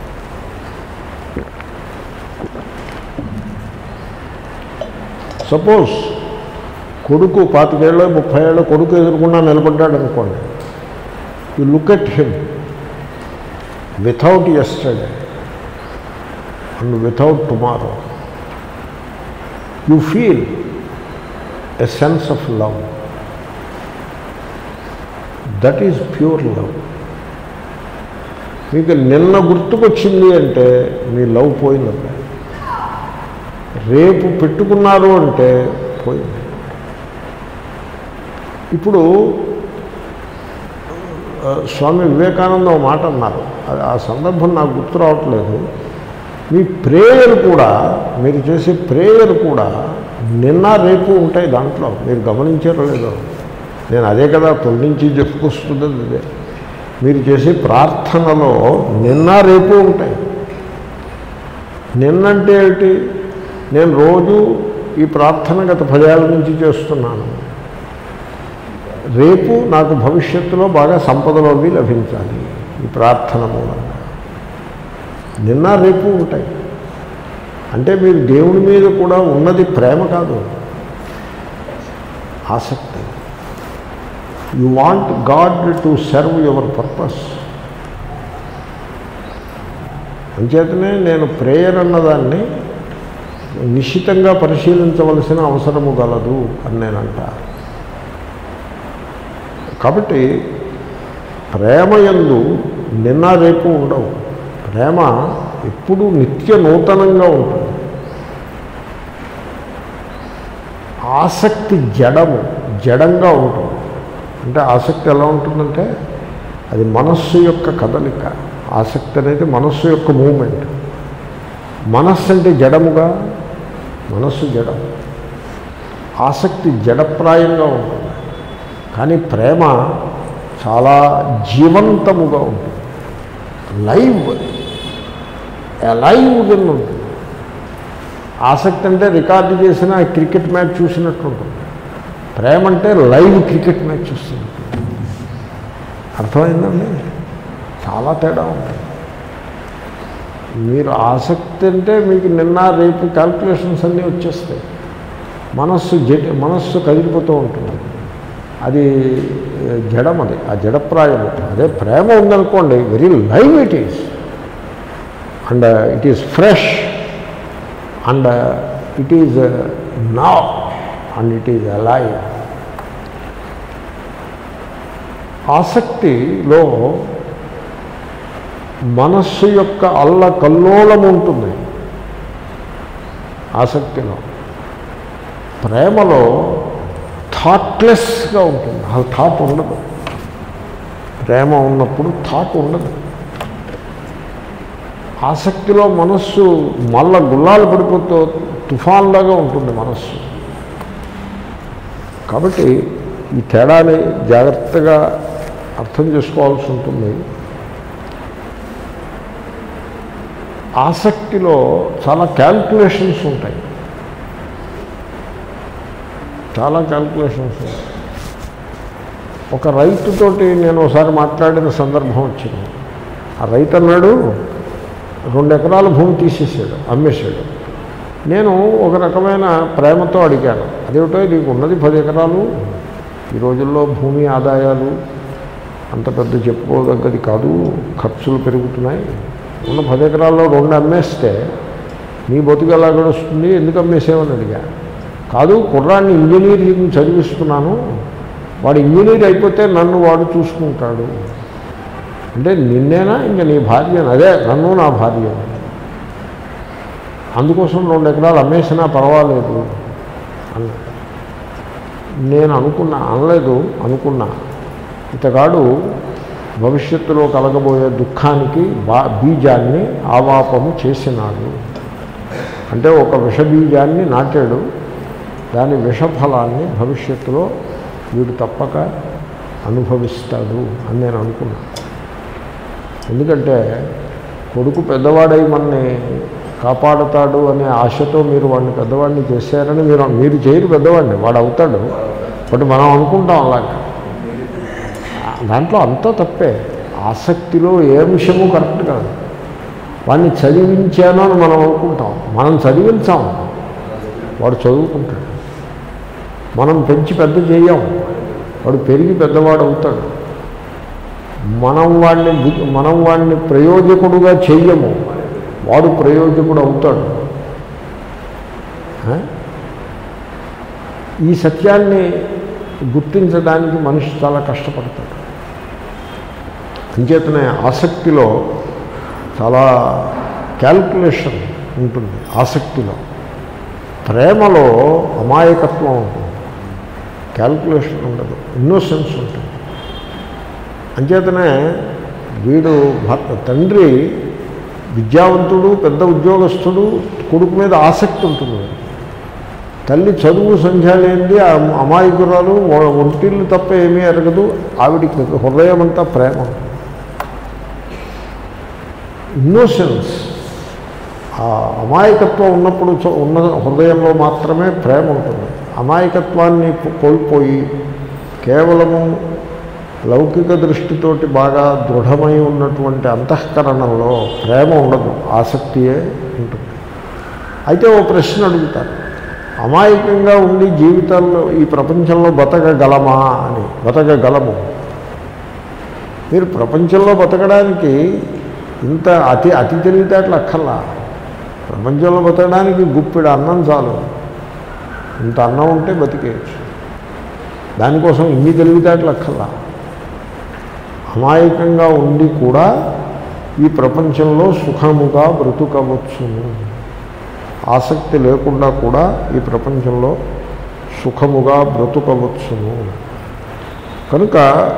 A: సపోజ్ కొడుకు పాతికేళ్ళ ముప్పై ఏళ్ళ కొడుకు ఎదుర్కొన్నా నిలబడ్డాడు అనుకోండి you look at him without yesterday and without tomorrow you feel a sense of love that is pure love మీకు నిన్న గుర్తుకొచ్చింది అంటే మీ లవ్ పోయిందండి రేపు పెట్టుకున్నారు అంటే పోయింది ఇప్పుడు ఆ, స్వామి వివేకానంద ఒక మాట అన్నారు అది ఆ సందర్భం నాకు గుర్తు రావట్లేదు మీ ప్రేయర్ కూడా మీరు చేసే ప్రేయర్ కూడా నిన్న రేపు ఉంటాయి దాంట్లో మీరు గమనించారో లేదో నేను అదే కదా తొలి నుంచి చెప్పుకొస్తున్నది అదే మీరు చేసే ప్రార్థనలో నిన్న రేపు ఉంటాయి నిన్నంటే ఏమిటి నేను రోజు ఈ ప్రార్థన గత పదేళ్ళ నుంచి చేస్తున్నాను రేపు నాకు భవిష్యత్తులో బాగా సంపదలు అవి లభించాలి ఈ ప్రార్థన మూలంగా నిన్న రేపు ఉంటాయి అంటే మీరు దేవుడి మీద కూడా ఉన్నది ప్రేమ కాదు ఆసక్తి you want God to serve your purpose అంచేతనే నేను ప్రేయర్ అన్నదాన్ని నిశ్చితంగా పరిశీలించవలసిన అవసరము గలదు అని నేను అంటా కాబట్టి ప్రేమయందు నిన్న రేపు ఉండవు ప్రేమ ఎప్పుడూ నిత్య నూతనంగా ఉంటుంది ఆసక్తి జడము జడంగా ఉంటుంది అంటే ఆసక్తి ఎలా ఉంటుందంటే అది మనస్సు యొక్క కదలిక ఆసక్తి అనేది మనస్సు యొక్క మూమెంట్ మనస్సు అంటే జడముగా మనస్సు జడం ఆసక్తి జడప్రాయంగా ఉంటుంది కానీ ప్రేమ చాలా జీవంతముగా ఉంటుంది లైవ్ లైవ్ కింద ఉంటుంది ఆసక్తి అంటే రికార్డు చేసిన క్రికెట్ మ్యాచ్ చూసినట్టు ఉంటుంది ప్రేమ అంటే లైవ్ క్రికెట్ మ్యాచ్ చూస్తున్నట్టు అర్థమైందండి చాలా తేడా ఉంటుంది మీరు ఆసక్తి అంటే మీకు నిన్న రేపు క్యాల్కులేషన్స్ అన్నీ వచ్చేస్తాయి మనస్సు జడ్ మనస్సు కదిలిపోతూ ఉంటుంది అది జడం అది ఆ జడప్రాయం అదే ప్రేమ ఉందనుకోండి very live it is and it is fresh and it is నా అండ్ ఇట్ ఈజ్ అలైవ్ ఆసక్తిలో మనస్సు యొక్క అల్ల కల్లోలం ఉంటుంది ఆసక్తిలో ప్రేమలో థాట్లెస్గా ఉంటుంది అసలు థాట్ ఉండదు ప్రేమ ఉన్నప్పుడు థాట్ ఉండదు ఆసక్తిలో మనస్సు మళ్ళా గుల్లాలు పడిపోతూ తుఫాన్లాగా ఉంటుంది మనస్సు కాబట్టి ఈ తేడాని జాగ్రత్తగా అర్థం చేసుకోవాల్సి ఉంటుంది ఆసక్తిలో చాలా క్యాల్కులేషన్స్ ఉంటాయి చాలా క్యాల్కులేషన్స్ ఉంటాయి ఒక రైతుతోటి నేను ఒకసారి మాట్లాడిన సందర్భం వచ్చింది ఆ రైతు అన్నాడు రెండు ఎకరాల భూమి తీసేసాడు అమ్మేశాడు నేను ఒక రకమైన ప్రేమతో అడిగాను అదేమిటో నీకు ఉన్నది పది ఎకరాలు ఈ రోజుల్లో భూమి ఆదాయాలు అంత పెద్ద చెప్పుకోదగ్గది కాదు ఖర్చులు పెరుగుతున్నాయి ఉన్న పది ఎకరాల్లో రెండు అమ్మేస్తే నీ బతుకు ఎలా గడుస్తుంది ఎందుకు అమ్మేసేవని అడిగా కాదు కుర్రాన్ని ఇంజనీరింగ్ చదివిస్తున్నాను వాడు ఇంజనీర్ అయిపోతే నన్ను వాడు చూసుకుంటాడు అంటే నిన్నేనా ఇంకా నీ భార్య అదే నన్ను నా భార్య అందుకోసం రెండు ఎకరాలు అమ్మేసినా పర్వాలేదు అన్నాడు నేను అనుకున్నా అనలేదు అనుకున్నా ఇతగాడు భవిష్యత్తులో కలగబోయే దుఃఖానికి బా బీజాన్ని ఆవాపము చేసినాడు అంటే ఒక విషబీజాన్ని నాటాడు దాని విషఫలాన్ని భవిష్యత్తులో వీడు తప్పక అనుభవిస్తాడు అని నేను అనుకున్నా ఎందుకంటే కొడుకు పెద్దవాడై మనని కాపాడుతాడు అనే ఆశతో మీరు వాడిని పెద్దవాడిని చేశారని మీరు మీరు చేయరు పెద్దవాడిని వాడు అవుతాడు బట్ మనం అనుకుంటాం అలాగా దాంట్లో అంతా తప్పే ఆసక్తిలో ఏ విషయము కరెక్ట్ కాదు వాడిని చదివించాను అని మనం అనుకుంటాం మనం చదివించాం వాడు చదువుకుంటాడు మనం పెంచి పెద్ద చేయం వాడు పెరిగి పెద్దవాడు అవుతాడు మనం వాడిని బు- మనం వాడిని ప్రయోజకుడుగా చెయ్యము వాడు ప్రయోజకుడు అవుతాడు ఆ? ఈ సత్యాన్ని గుర్తించడానికి మనిషి చాలా కష్టపడతాడు అంచేతనే ఆసక్తిలో చాలా క్యాల్కులేషన్ ఉంటుంది ఆసక్తిలో ప్రేమలో అమాయకత్వం ఉంటుంది క్యాల్కులేషన్ ఉండదు ఇన్నోసెన్స్ ఉంటుంది అంచేతనే వీడు భర్త తండ్రి విద్యావంతుడు పెద్ద ఉద్యోగస్తుడు కొడుకు మీద ఆసక్తి ఉంటుంది వీడికి. తల్లి చదువు సంధ్య లేనిది ఆ అమాయకురాలు ఒ- ఒంటిళ్ళు తప్ప ఏమీ ఎరగదు ఆవిడికి హృదయం అంతా ప్రేమ ఇన్నోసెన్స్ ఆ అమాయకత్వం ఉన్నప్పుడు చ- ఉన్న హృదయంలో మాత్రమే ప్రేమ ఉంటుంది అమాయకత్వాన్ని పో- కోల్పోయి కేవలము లౌకిక దృష్టితోటి బాగా దృఢమై ఉన్నటువంటి అంతఃకరణంలో ప్రేమ ఉండదు ఆసక్తియే ఉంటుంది అయితే ఓ ప్రశ్న అడుగుతారు అమాయకంగా ఉండి జీవితంలో ఈ ప్రపంచంలో బతకగలమా అని బతకగలము మీరు ప్రపంచంలో బతకడానికి ఇంత అతి అతి తెలివితేటలు అక్కర్లా ప్రపంచంలో బతకడానికి గుప్పిడి అన్నం చాలు ఇంత అన్నం ఉంటే బతికేయచ్చు దానికోసం ఇన్ని తెలివితేటలు అక్కర్లా అమాయకంగా ఉండి కూడా ఈ ప్రపంచంలో సుఖముగా బ్రతుకవచ్చును ఆసక్తి లేకుండా కూడా ఈ ప్రపంచంలో సుఖముగా బ్రతుకవచ్చును కనుక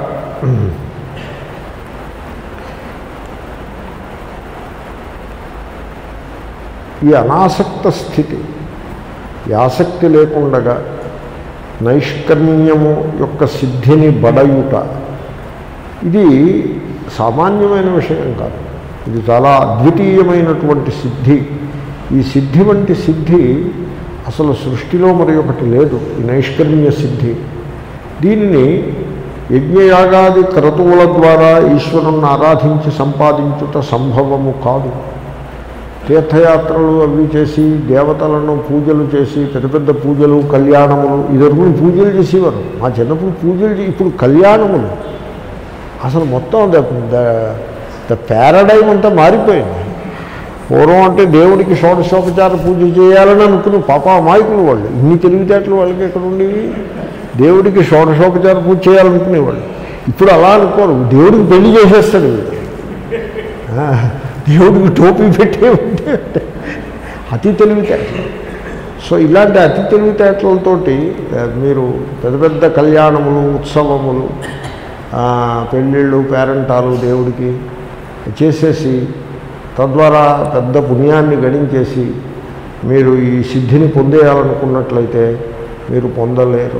A: ఈ అనాసక్త స్థితి ఈ ఆసక్తి లేకుండగా నైష్కర్మ్యము యొక్క సిద్ధిని బడయుట ఇది సామాన్యమైన విషయం కాదు ఇది చాలా అద్వితీయమైనటువంటి సిద్ధి ఈ సిద్ధి వంటి సిద్ధి అసలు సృష్టిలో మరి ఒకటి లేదు ఈ నైష్కర్మ్య సిద్ధి దీనిని యజ్ఞయాగాది క్రతువుల ద్వారా ఈశ్వరుణ్ణి ఆరాధించి సంపాదించుట సంభవము కాదు తీర్థయాత్రలు అవి చేసి దేవతలను పూజలు చేసి పెద్ద పెద్ద పూజలు కళ్యాణములు ఇదివరకు పూజలు చేసేవారు మా చిన్నప్పుడు పూజలు చే- ఇప్పుడు కళ్యాణములు అసలు మొత్తం ద ద పారాడైమ్ అంతా మారిపోయింది పూర్వం అంటే దేవుడికి షోడశోపచార పూజ చేయాలని అనుకుని పాప అమాయకులు వాళ్ళు ఇన్ని తెలివితేటలు వాళ్ళకి ఎక్కడ ఉండేవి దేవుడికి షోడశోపచార పూజ చేయాలనుకునేవాళ్ళు ఇప్పుడు అలా అనుకోరు దేవుడికి పెళ్లి చేసేస్తాడు వీడు. ఆ, దేవుడికి టోపీ పెట్టే ఉంటే అతి తెలివితేటలు సో ఇలాంటి అతి తెలివితేటలతోటి ఆ, మీరు పెద్ద పెద్ద కళ్యాణములు ఉత్సవములు ఆ, పెళ్ళిళ్ళు పేరంటాలు దేవుడికి చేసేసి తద్వారా పెద్ద పుణ్యాన్ని గడించేసి మీరు ఈ సిద్ధిని పొందేయాలనుకున్నట్లయితే మీరు పొందలేరు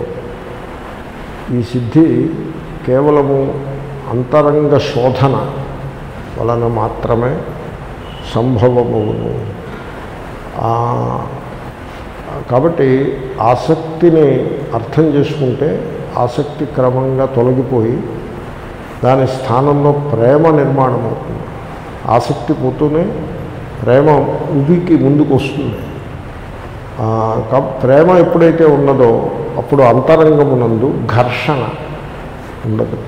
A: ఈ సిద్ధి కేవలము అంతరంగ శోధన వలన మాత్రమే సంభవమవును ఆ, కాబట్టి ఆసక్తిని అర్థం చేసుకుంటే ఆసక్తి క్రమంగా తొలగిపోయి దాని స్థానంలో ప్రేమ నిర్మాణం అవుతుంది ఆసక్తి పోతూనే ప్రేమ ఉబికి ముందుకు వస్తుంది ఆ, కా- ప్రేమ ఎప్పుడైతే ఉన్నదో అప్పుడు అంతరంగమునందు ఘర్షణ ఉండదు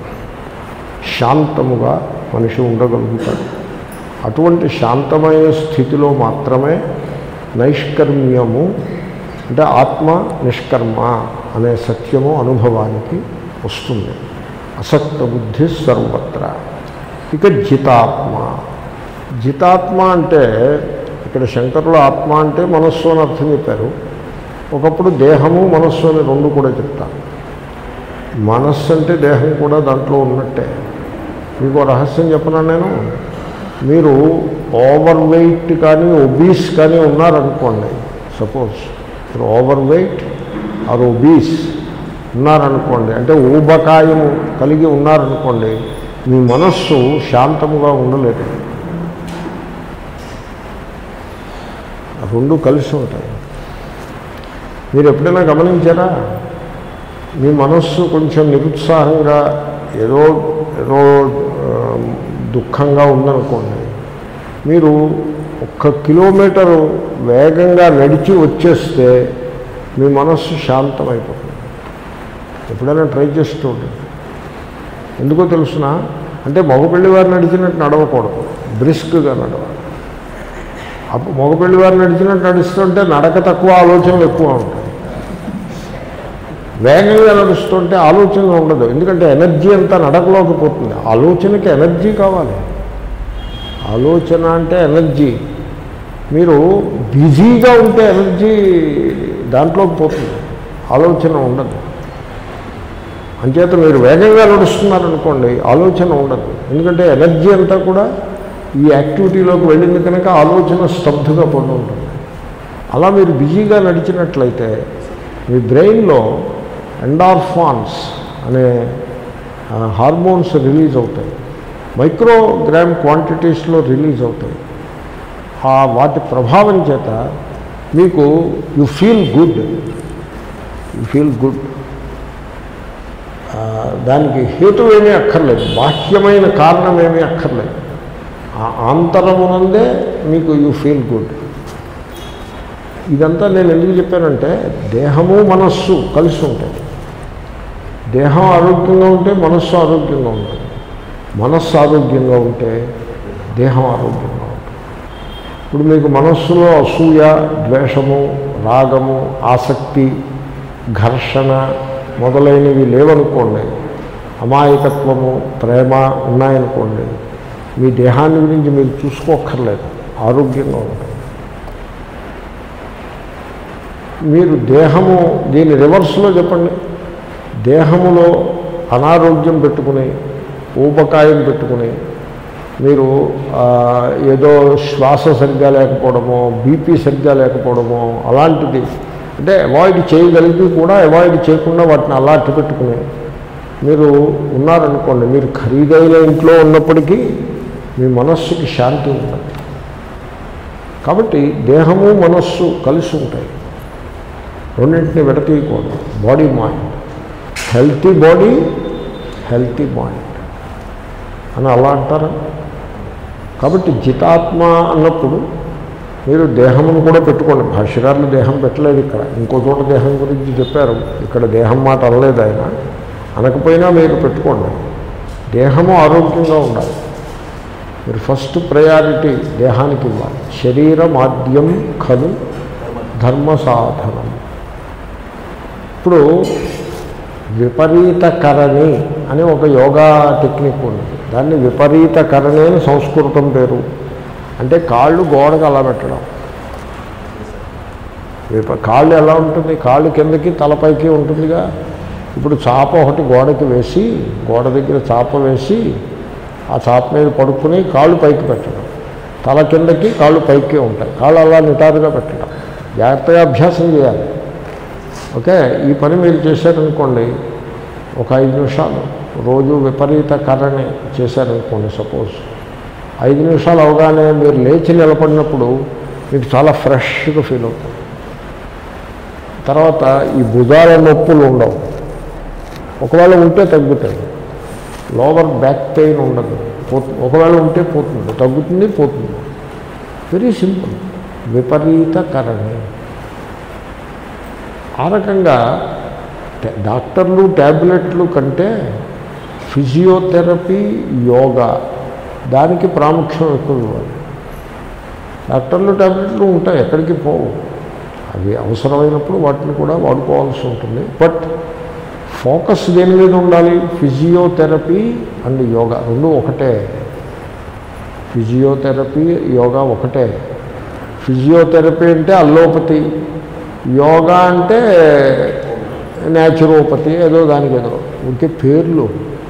A: శాంతముగా మనిషి ఉండగలుగుతాడు అటువంటి శాంతమైన స్థితిలో మాత్రమే నైష్కర్మ్యము అంటే ఆత్మ నిష్కర్మ అనే సత్యము అనుభవానికి వస్తుంది అసక్త బుద్ధి సర్వత్ర ఇక జితాత్మ జితాత్మ అంటే ఇక్కడ శంకరులు ఆత్మ అంటే మనస్సు అని అర్థం చెప్పారు ఒకప్పుడు దేహము మనస్సు అని రెండు కూడా చెప్తారు మనస్సు అంటే దేహం కూడా దాంట్లో ఉన్నట్టే మీకు ఓ రహస్యం చెప్పనా నేను మీరు ఓవర్ వెయిట్ కానీ ఒబీస్ కానీ ఉన్నారనుకోండి సపోజ్ మీరు ఓవర్ వెయిట్ ఆర్ ఒబీస్ ఉన్నారనుకోండి అంటే ఊబకాయము కలిగి ఉన్నారనుకోండి మీ మనస్సు శాంతముగా ఉండలేదు ఆ రెండు కలిసి ఉంటాయి మీరు ఎప్పుడైనా గమనించారా మీ మనస్సు కొంచెం నిరుత్సాహంగా ఏదో ఏదో ఆ, దుఃఖంగా ఉందనుకోండి మీరు ఒక్క కిలోమీటరు వేగంగా నడిచి వచ్చేస్తే మీ మనస్సు శాంతమైపోతుంది ఎప్పుడైనా ట్రై చేసి చూడండి ఎందుకో తెలుసిన అంటే మగపెళ్లి వారు నడిచినట్టు నడవకూడదు బ్రిస్క్గా నడవాలి అప్పుడు మగపెళ్లి వారు నడిచినట్టు నడుస్తుంటే నడక తక్కువ ఆలోచనలు ఎక్కువ ఉంటాయి వేగంగా నడుస్తుంటే ఆలోచన ఉండదు ఎందుకంటే ఎనర్జీ అంతా నడకలోకి పోతుంది ఆలోచనకి ఎనర్జీ కావాలి ఆలోచన అంటే ఎనర్జీ మీరు బిజీగా ఉంటే ఎనర్జీ దాంట్లోకి పోతుంది ఆలోచన ఉండదు అంచేత మీరు వేగంగా నడుస్తున్నారనుకోండి ఆలోచన ఉండదు ఎందుకంటే ఎనర్జీ అంతా కూడా ఈ యాక్టివిటీలోకి వెళ్ళింది కనుక ఆలోచన స్తబ్దుగా పడి ఉంటుంది అలా మీరు బిజీగా నడిచినట్లయితే మీ బ్రెయిన్లో ఎండార్ఫాన్స్ అనే ఆ, హార్మోన్స్ రిలీజ్ అవుతాయి మైక్రోగ్రామ్ క్వాంటిటీస్లో రిలీజ్ అవుతాయి ఆ వాటి ప్రభావం చేత మీకు you feel good you feel good దానికి హేతు ఏమీ అక్కర్లేదు బాహ్యమైన కారణం ఏమీ అక్కర్లేదు ఆ ఆంతరమునందే మీకు యూ ఫీల్ గుడ్ ఇదంతా నేను ఎందుకు చెప్పానంటే దేహము మనస్సు కలిసి ఉంటాయి దేహం ఆరోగ్యంగా ఉంటే మనస్సు ఆరోగ్యంగా ఉంటుంది మనస్సు ఆరోగ్యంగా ఉంటే దేహం ఆరోగ్యంగా ఉంటుంది ఇప్పుడు మీకు మనస్సులో అసూయ ద్వేషము రాగము ఆసక్తి ఘర్షణ మొదలైనవి లేవనుకోండి అమాయకత్వము ప్రేమ ఉన్నాయనుకోండి మీ దేహాన్ని గురించి మీరు చూసుకోక్కర్లేదు ఆరోగ్యంగా ఉంటుంది మీరు దేహము దీని రివర్స్లో చెప్పండి దేహములో అనారోగ్యం పెట్టుకుని ఊబకాయం పెట్టుకుని మీరు ఆ, ఏదో శ్వాస సరిగ్గా లేకపోవడమో బీపీ సరిగ్గా లేకపోవడమో అలాంటిది అంటే అవాయిడ్ చేయగలిగి కూడా అవాయిడ్ చేయకుండా వాటిని అలాంటి పెట్టుకుని మీరు ఉన్నారనుకోండి మీరు ఖరీదైన ఇంట్లో ఉన్నప్పటికీ మీ మనస్సుకి శాంతి ఉండదు కాబట్టి దేహము మనస్సు కలిసి ఉంటాయి రెండింటిని విడతీయకూడదు body mind healthy body healthy mind అని అలా అంటారా కాబట్టి జితాత్మ అన్నప్పుడు మీరు దేహమును కూడా పెట్టుకోండి భాష్యకారులు దేహం పెట్టలేదు ఇక్కడ ఇంకో చోట దేహం గురించి చెప్పారు ఇక్కడ దేహం మాట అనలేదు ఆయన అనకపోయినా మీరు పెట్టుకోండి దేహము ఆరోగ్యంగా ఉండాలి మీరు ఫస్ట్ ప్రయారిటీ దేహానికి ఇవ్వాలి శరీరమాద్యం ఖలు ధర్మ సాధనం ఇప్పుడు విపరీతకరణి అని ఒక యోగా టెక్నిక్ ఉంది దాన్ని విపరీతకరణి అని సంస్కృతం పేరు అంటే కాళ్ళు గోడకు అలా పెట్టడం విప కాళ్ళు ఎలా ఉంటుంది కాళ్ళు కిందకి తలపైకి ఉంటుందిగా ఇప్పుడు చాప ఒకటి గోడకి వేసి గోడ దగ్గర చాప వేసి ఆ చాప మీద పడుకుని కాళ్ళు పైకి పెట్టడం తల కిందకి కాళ్ళు పైకి ఉంటాయి కాళ్ళు అలా నిటారుగా పెట్టడం జాగ్రత్తగా అభ్యాసం చేయాలి ఓకే ఈ పని మీరు చేశారనుకోండి ఒక ఐదు నిమిషాలు రోజు విపరీత కర్రని చేశారనుకోండి సపోజ్ ఐదు నిమిషాలు అవగానే మీరు లేచి నిలబడినప్పుడు మీకు చాలా ఫ్రెష్గా ఫీల్ అవుతుంది తర్వాత ఈ భుజాల నొప్పులు ఉండవు ఒకవేళ ఉంటే తగ్గుతాయి లోవర్ బ్యాక్ పెయిన్ ఉండదు పోతు ఒకవేళ ఉంటే పోతుంది తగ్గుతుంది పోతుంది వెరీ సింపుల్ విపరీత కరణి ఆ రకంగా ట- డాక్టర్లు ట్యాబ్లెట్లు కంటే ఫిజియోథెరపీ యోగా దానికి ప్రాముఖ్యం ఎక్కువ ఇవ్వాలి డాక్టర్లు ట్యాబ్లెట్లు ఉంటాయి ఎక్కడికి పోవు అవి అవసరమైనప్పుడు వాటిని కూడా వాడుకోవాల్సి ఉంటుంది బట్ ఫోకస్ దేని మీద ఉండాలి ఫిజియోథెరపీ అండ్ యోగా రెండు ఒకటే ఫిజియోథెరపీ యోగా ఒకటే ఫిజియోథెరపీ అంటే అల్లోపతి యోగా అంటే న్యాచురోపతి ఏదో దానికి ఏదో ఇంకే పేర్లు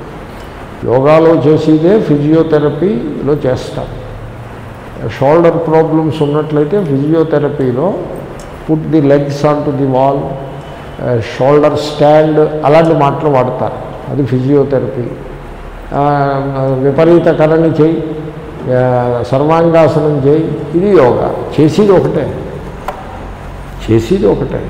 A: యోగాలో చేసేదే ఫిజియోథెరపీలో చేస్తారు షోల్డర్ ప్రాబ్లమ్స్ ఉన్నట్లయితే ఫిజియోథెరపీలో put the legs on to the wall shoulder stand అలాంటి మాటలు వాడతారు అది ఫిజియోథెరపీ ఆ, విపరీతకరణి చేయి ఆ, సర్వాంగాసనం చేయి ఇది యోగా చేసేది ఒకటే చేసేది ఒకటే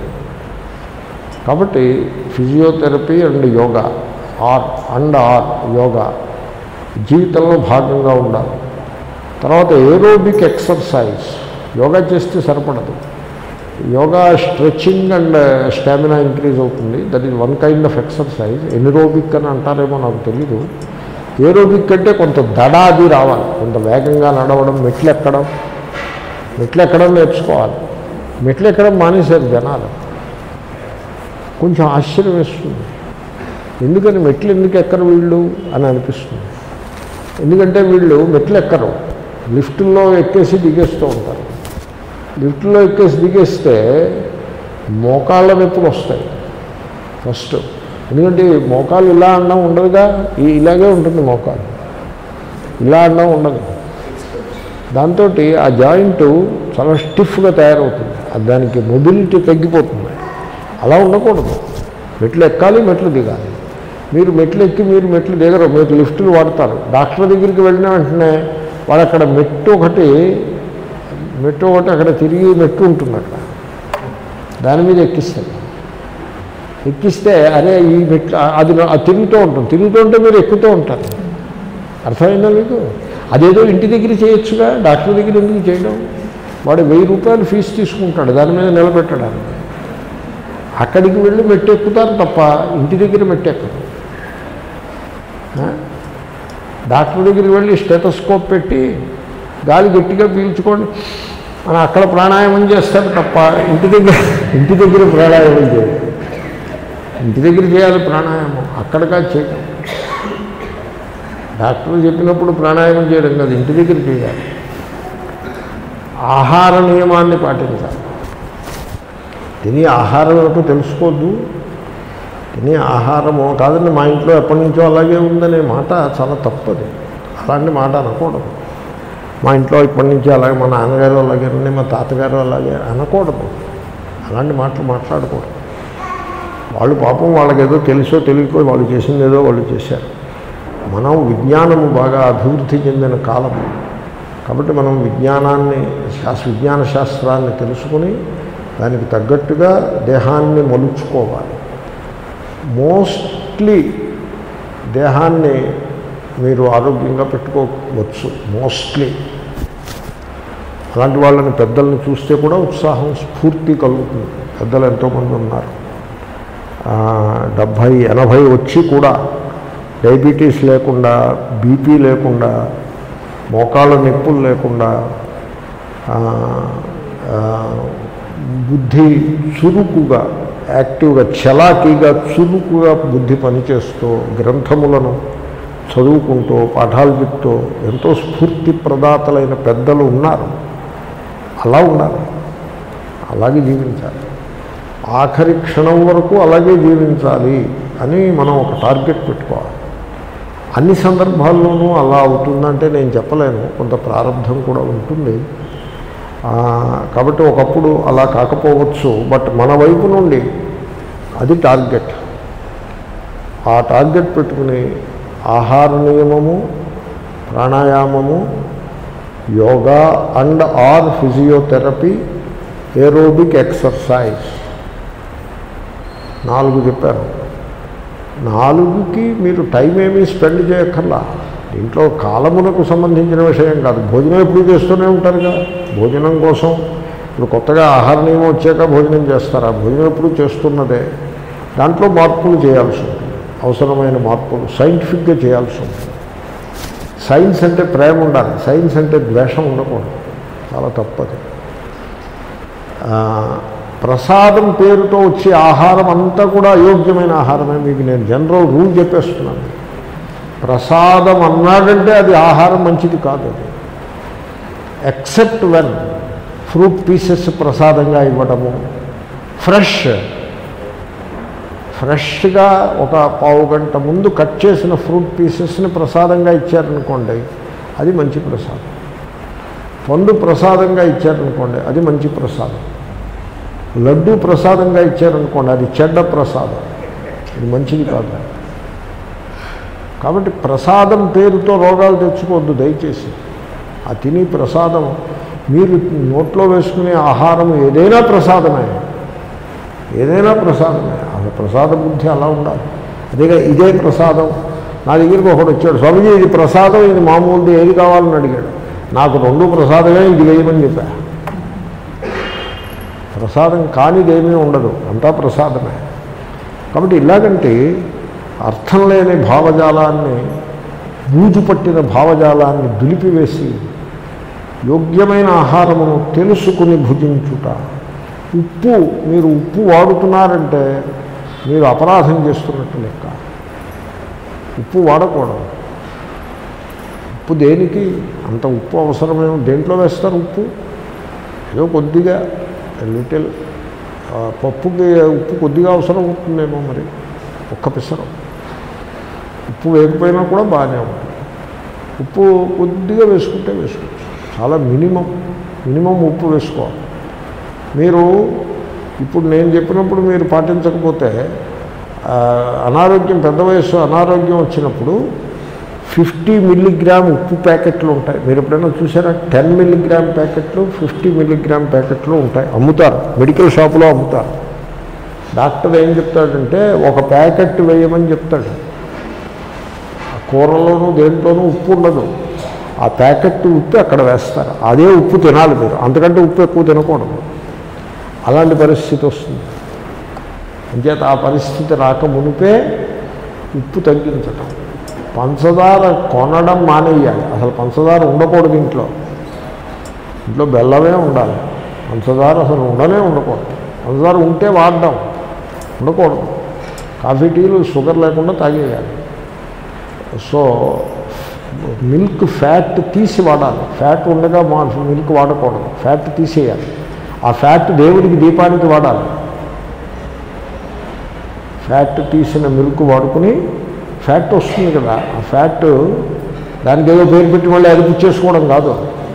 A: కాబట్టి physiotherapy and yoga or and or yoga జీవితంలో భాగంగా ఉండాలి తర్వాత ఏరోబిక్ ఎక్సర్సైజ్ యోగా చేస్తే సరిపడదు yoga stretching and stamina increase అవుతుంది that is one kind of exercise anaerobic అని అంటారేమో నాకు తెలీదు ఏరోబిక్ అంటే కొంత దడ అది రావాలి కొంత వేగంగా నడవడం మెట్లు ఎక్కడం మెట్లు ఎక్కడం నేర్చుకోవాలి మెట్లు ఎక్కడం మానేశారు జనాలు కొంచెం ఆశ్చర్యం వేస్తుంది ఎందుకని మెట్లు ఎందుకు ఎక్కరు వీళ్ళు అని అనిపిస్తుంది ఎందుకంటే వీళ్ళు మెట్లు ఎక్కరు లిఫ్టుల్లో ఎక్కేసి దిగేస్తూ ఉంటారు లిఫ్ట్లో ఎక్కేసి దిగేస్తే మోకాళ్ళ నొప్పులు వస్తాయి ఫస్ట్ ఎందుకంటే ఈ మోకాలు ఇలా అన్నం ఉండదుగా ఈ- ఇలాగే ఉంటుంది మోకాలు ఇలా అన్నం ఉండదు దాంతో ఆ జాయింట్ చాలా స్టిఫ్గా తయారవుతుంది అది దానికి మొబిలిటీ తగ్గిపోతుంది అలా ఉండకూడదు మెట్లు ఎక్కాలి మెట్లు దిగాలి మీరు మెట్లు ఎక్కి మీరు మెట్లు దిగరు మీరు లిఫ్టులు వాడతారు డాక్టర్ దగ్గరికి వెళ్ళిన వెంటనే వాడు అక్కడ మెట్టు ఒకటి మెట్టు ఒకటి అక్కడ తిరిగి మెట్టు ఉంటుంది అక్కడ దాని మీద ఎక్కిస్తారు ఎక్కిస్తే అరే ఈ మెట్లు అది నా- అది తిరుగుతూ ఉంటుంది తిరుగుతూ ఉంటే మీరు ఎక్కుతూ ఉంటారు అర్థమైందా మీకు అదేదో ఇంటి దగ్గర చేయొచ్చుగా డాక్టర్ దగ్గర ఎందుకు చేయడం వాడు వెయ్యి రూపాయలు ఫీజు తీసుకుంటాడు దాని మీద నిలబెట్టడానికి అక్కడికి వెళ్ళి మెట్టెక్కుతారు తప్ప ఇంటి దగ్గర మెట్టెక్కరు ఆ? డాక్టర్ దగ్గరికి వెళ్ళి స్టెటస్కోప్ పెట్టి గాలి గట్టిగా పీల్చుకోండి అని అక్కడ ప్రాణాయామం చేస్తారు తప్ప ఇంటి దగ్గర ఇంటి దగ్గర ప్రాణాయామం చేయాలి ఇంటి దగ్గర చేయాలి ప్రాణాయామం అక్కడగా చేయడం డాక్టర్ చెప్పినప్పుడు ప్రాణాయామం చేయడం కాదు ఇంటి దగ్గర చేయాలి ఆహార నియమాన్ని పాటించాలి తిని ఆహారం ఏమిటో తెలుసుకోవద్దు తిని ఆహారము కాదండి మా ఇంట్లో ఎప్పటి నుంచో అలాగే ఉందనే మాట చాలా తప్పది అలాంటి మాట అనకూడదు మా ఇంట్లో ఇప్పటి నుంచి అలాగే మా నాన్నగారు అలాగే ఉన్నాయి మా తాతగారు అలాగే అనకూడదు అలాంటి మాటలు మాట్లాడకూడదు వాళ్ళు పాపం వాళ్ళకి ఏదో తెలుసో తెలియకో వాళ్ళు చేసింది ఏదో వాళ్ళు చేశారు మనం విజ్ఞానము బాగా అభివృద్ధి చెందిన కాలం కాబట్టి మనం విజ్ఞానాన్ని శాస్త్ర విజ్ఞాన శాస్త్రాన్ని తెలుసుకుని దానికి తగ్గట్టుగా దేహాన్ని మలుచుకోవాలి మోస్ట్లీ దేహాన్ని మీరు ఆరోగ్యంగా పెట్టుకోవచ్చు మోస్ట్లీ అలాంటి వాళ్ళని పెద్దల్ని చూస్తే కూడా ఉత్సాహం స్ఫూర్తి కలుగుతుంది పెద్దలు ఎంతోమంది ఉన్నారు ఆ, డెబ్భై ఎనభై వచ్చి కూడా డయాబెటీస్ లేకుండా బీపీ లేకుండా మోకాళ్ళ నొప్పులు లేకుండా ఆ, ఆ, బుద్ధి చురుకుగా యాక్టివ్గా చలాకీగా చురుకుగా బుద్ధి పనిచేస్తూ గ్రంథములను చదువుకుంటూ పాఠాలు చెప్తూ ఎంతో స్ఫూర్తి ప్రదాతలైన పెద్దలు ఉన్నారు అలా ఉండాలి అలాగే జీవించాలి ఆఖరి క్షణం వరకు అలాగే జీవించాలి అని మనం ఒక టార్గెట్ పెట్టుకోవాలి అన్ని సందర్భాల్లోనూ అలా అవుతుందంటే నేను చెప్పలేను కొంత ప్రారంభం కూడా ఉంటుంది ఆ, కాబట్టి ఒకప్పుడు అలా కాకపోవచ్చు బట్ మన వైపు నుండి అది టార్గెట్ ఆ టార్గెట్ పెట్టుకుని ఆహార నియమము ప్రాణాయామము yoga and or physiotherapy aerobic exercise నాలుగు చెప్పారు నాలుగుకి మీరు టైం ఏమీ స్పెండ్ చేయక్కర్లా దీంట్లో కాలమునకు సంబంధించిన విషయం కాదు భోజనం ఎప్పుడు చేస్తూనే ఉంటారు కదా భోజనం కోసం ఇప్పుడు కొత్తగా ఆహార నియమం వచ్చాక భోజనం చేస్తారు ఆ భోజనం ఎప్పుడు చేస్తున్నదే దాంట్లో మార్పులు చేయాల్సి ఉంటుంది అవసరమైన మార్పులు సైంటిఫిక్గా చేయాల్సి ఉంటుంది సైన్స్ అంటే ప్రేమ ఉండాలి సైన్స్ అంటే ద్వేషం ఉండకూడదు చాలా తప్పది ఆ, ప్రసాదం పేరుతో వచ్చే ఆహారం అంతా కూడా అయోగ్యమైన ఆహారమే మీకు నేను జనరల్ రూల్ చెప్పేస్తున్నాను ప్రసాదం అన్నాడంటే అది ఆహారం మంచిది కాదు అది ఎక్సెప్ట్ వెన్ ఫ్రూట్ పీసెస్ ప్రసాదంగా ఇవ్వడము ఫ్రెష్ ఫ్రెష్గా ఒక పావు గంట ముందు కట్ చేసిన ఫ్రూట్ పీసెస్ని ప్రసాదంగా ఇచ్చారనుకోండి అది మంచి ప్రసాదం పండు ప్రసాదంగా ఇచ్చారనుకోండి అది మంచి ప్రసాదం లడ్డు ప్రసాదంగా ఇచ్చారనుకోండి అది చెడ్డ ప్రసాదం ఇది మంచిది కాదు కాబట్టి ప్రసాదం పేరుతో రోగాలు తెచ్చుకోవద్దు దయచేసి ఆ తిని ప్రసాదం మీరు నోట్లో వేసుకునే ఆహారం ఏదైనా ప్రసాదమే ఏదైనా ప్రసాదమే ఆ ప్రసాద బుద్ధి అలా ఉండాలి అదేగా ఇదే ప్రసాదం నా దగ్గరికి ఒకడు వచ్చాడు స్వామిజీ ఇది ప్రసాదం ఇది మామూలుది ఏది కావాలని అడిగాడు నాకు రెండు ప్రసాదమే ఇది వేయమని చెప్పా ప్రసాదం కానిదేమీ ఉండదు అంతా ప్రసాదమే కాబట్టి ఇలాగంటే అర్థం లేని భావజాలాన్ని బూజు పట్టిన భావజాలాన్ని దులిపివేసి యోగ్యమైన ఆహారమును తెలుసుకుని భుజించుట ఉప్పు మీరు ఉప్పు వాడుతున్నారంటే మీరు అపరాధం చేస్తున్నట్టు లెక్క ఉప్పు వాడకూడదు ఉప్పు దేనికి అంత ఉప్పు అవసరమేమో దేంట్లో వేస్తారు ఉప్పు ఏదో కొద్దిగా లిటిల్ పప్పుకి ఉప్పు కొద్దిగా అవసరం ఉంటుందేమో మరి ఒక్క పిసరం ఉప్పు వేయకపోయినా కూడా బాగానే ఉంటుంది ఉప్పు కొద్దిగా వేసుకుంటే వేసుకోవచ్చు చాలా మినిమం మినిమం ఉప్పు వేసుకోవాలి మీరు ఇప్పుడు నేను చెప్పినప్పుడు మీరు పాటించకపోతే ఆ, అనారోగ్యం పెద్ద వయసు అనారోగ్యం వచ్చినప్పుడు ఫిఫ్టీ మిల్లీగ్రామ్ ఉప్పు ప్యాకెట్లు ఉంటాయి మీరు ఎప్పుడైనా చూసారా టెన్ మిల్లీగ్రామ్ ప్యాకెట్లు ఫిఫ్టీ మిల్లీగ్రామ్ ప్యాకెట్లు ఉంటాయి అమ్ముతారు మెడికల్ షాపులో అమ్ముతారు డాక్టర్ ఏం చెప్తాడంటే ఒక ప్యాకెట్ వేయమని చెప్తాడు ఆ కూరలోనూ దేంట్లోనూ ఉప్పు ఉండదు ఆ ప్యాకెట్ ఉప్పు అక్కడ వేస్తారు అదే ఉప్పు తినాలి మీరు అంతకంటే ఉప్పు ఎక్కువ తినకూడదు అలాంటి పరిస్థితి వస్తుంది అంచేత ఆ పరిస్థితి రాక మునిపే ఉప్పు తగ్గించటం పంచదార కొనడం మానేయాలి అసలు పంచదార ఉండకూడదు ఇంట్లో ఇంట్లో బెల్లమే ఉండాలి పంచదార అసలు ఉండనే ఉండకూడదు పంచదార ఉంటే వాడడం ఉండకూడదు కాఫీ టీలు షుగర్ లేకుండా తాగేయాలి సో మిల్క్ ఫ్యాట్ తీసి వాడాలి ఫ్యాట్ ఉండగా మా మిల్క్ వాడకూడదు ఫ్యాట్ తీసేయాలి ఆ ఫ్యాట్ దేవుడికి దీపానికి వాడాలి ఫ్యాట్ తీసిన మిల్క్ వాడుకుని ఫ్యాట్ వస్తుంది కదా ఆ ఫ్యాట్ దానికి ఏదో పేరు పెట్టి మళ్ళీ అది పుచ్చేసుకోవడం కాదు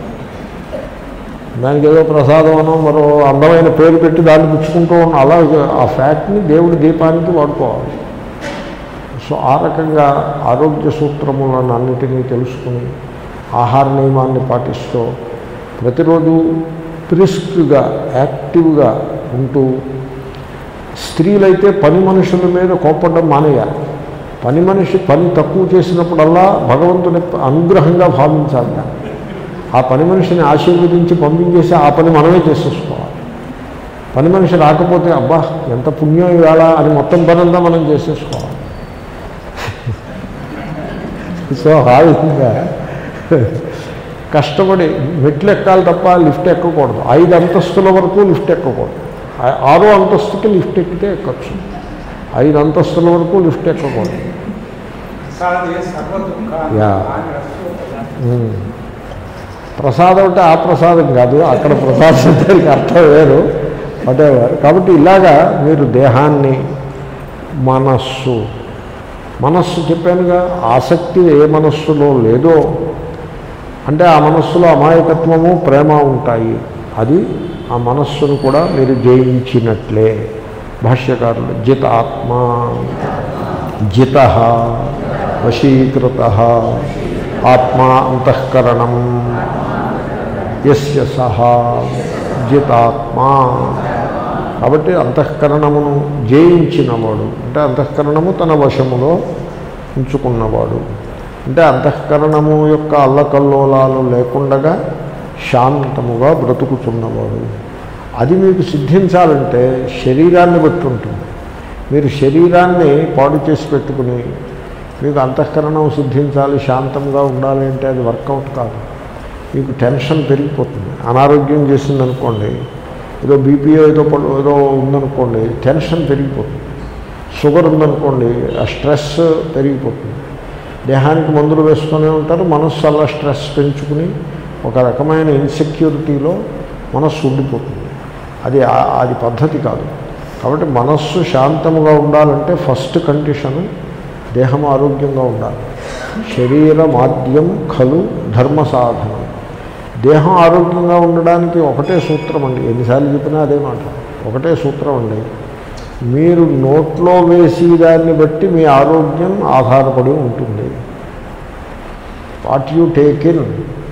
A: దానికి ఏదో ప్రసాదం అనో మరో అందమైన పేరు పెట్టి దాన్ని పుచ్చుకుంటూ ఉన్న అలా ఆ ఫ్యాట్ని దేవుడి దీపానికి వాడుకోవాలి సో ఆ రకంగా ఆరోగ్య సూత్రములను అన్నిటినీ తెలుసుకుని ఆహార నియమాన్ని పాటిస్తూ ప్రతిరోజు బ్రిస్క్గా యాక్టివ్గా ఉంటూ స్త్రీలైతే పని మనుషుల మీద కోపడడం మానేయాలి పని మనిషి పని తక్కువ చేసినప్పుడల్లా భగవంతుని అనుగ్రహంగా భావించాలి దాన్ని. ఆ పని మనిషిని ఆశీర్వదించి పంపించేసి ఆ పని మనమే చేసేసుకోవాలి పని మనిషి రాకపోతే అబ్బా ఎంత పుణ్యం ఇవాళ అని మొత్తం పనంతా మనం చేసేసుకోవాలి సో ఆ విధంగా కష్టపడి మెట్లు ఎక్కాలి తప్ప లిఫ్ట్ ఎక్కకూడదు ఐదు అంతస్తుల వరకు లిఫ్ట్ ఎక్కకూడదు ఆ- ఆరో అంతస్తుకి లిఫ్ట్ ఎక్కితే ఎక్కచ్చు ఐదు అంతస్తుల వరకు లిఫ్ట్ ఎక్కకూడదు
B: సాధే సర్వ దుఃఖాన్ని
A: యా.
B: హాని
A: ఉమ్. ప్రసాదం అంటే ఆ ప్రసాదం కాదు అక్కడ ప్రసాదం దానికి అర్థం వేరు whatever కాబట్టి ఇలాగా మీరు దేహాన్ని మనస్సు మనస్సు చెప్పానుగా ఆసక్తి ఏ మనస్సులో లేదో అంటే ఆ మనస్సులో అమాయకత్వము ప్రేమ ఉంటాయి అది ఆ మనస్సును కూడా మీరు జయించినట్లే భాష్యకారులు జితాత్మ జిత వశీకృత ఆత్మ అంతఃకరణం యస్య సహా జితాత్మా కాబట్టి అంతఃకరణమును జయించినవాడు అంటే అంతఃకరణము తన వశములో ఉంచుకున్నవాడు అంటే అంతఃకరణము యొక్క అల్లకల్లోలాలు లేకుండగా శాంతముగా బ్రతుకుతున్నవాడు అది మీకు సిద్ధించాలంటే శరీరాన్ని బట్టి ఉంటుంది మీరు శరీరాన్ని పాడు చేసి పెట్టుకుని మీకు అంతఃకరణం సిద్ధించాలి శాంతంగా ఉండాలి అంటే అది వర్కౌట్ కాదు మీకు టెన్షన్ పెరిగిపోతుంది అనారోగ్యం చేసిందనుకోండి ఏదో బీపీ ఏదో పడు- ఏదో ఉందనుకోండి టెన్షన్ పెరిగిపోతుంది షుగర్ ఉందనుకోండి ఆ స్ట్రెస్ పెరిగిపోతుంది దేహానికి మందులు వేస్తూనే ఉంటారు మనస్సు అలా స్ట్రెస్ పెంచుకుని ఒక రకమైన ఇన్సెక్యూరిటీలో మనస్సు ఉండిపోతుంది అది ఆ- అది పద్ధతి కాదు కాబట్టి మనస్సు శాంతముగా ఉండాలంటే ఫస్ట్ కండిషను దేహం ఆరోగ్యంగా ఉండాలి శరీర మాధ్యం ఖలు ధర్మ సాధనం దేహం ఆరోగ్యంగా ఉండడానికి ఒకటే సూత్రం అండి ఎన్నిసార్లు చెప్పినా అదే మాట ఒకటే సూత్రం అండి మీరు నోట్లో వేసి దాన్ని బట్టి మీ ఆరోగ్యం ఆధారపడి ఉంటుంది వాట్ యూ టేక్ ఇన్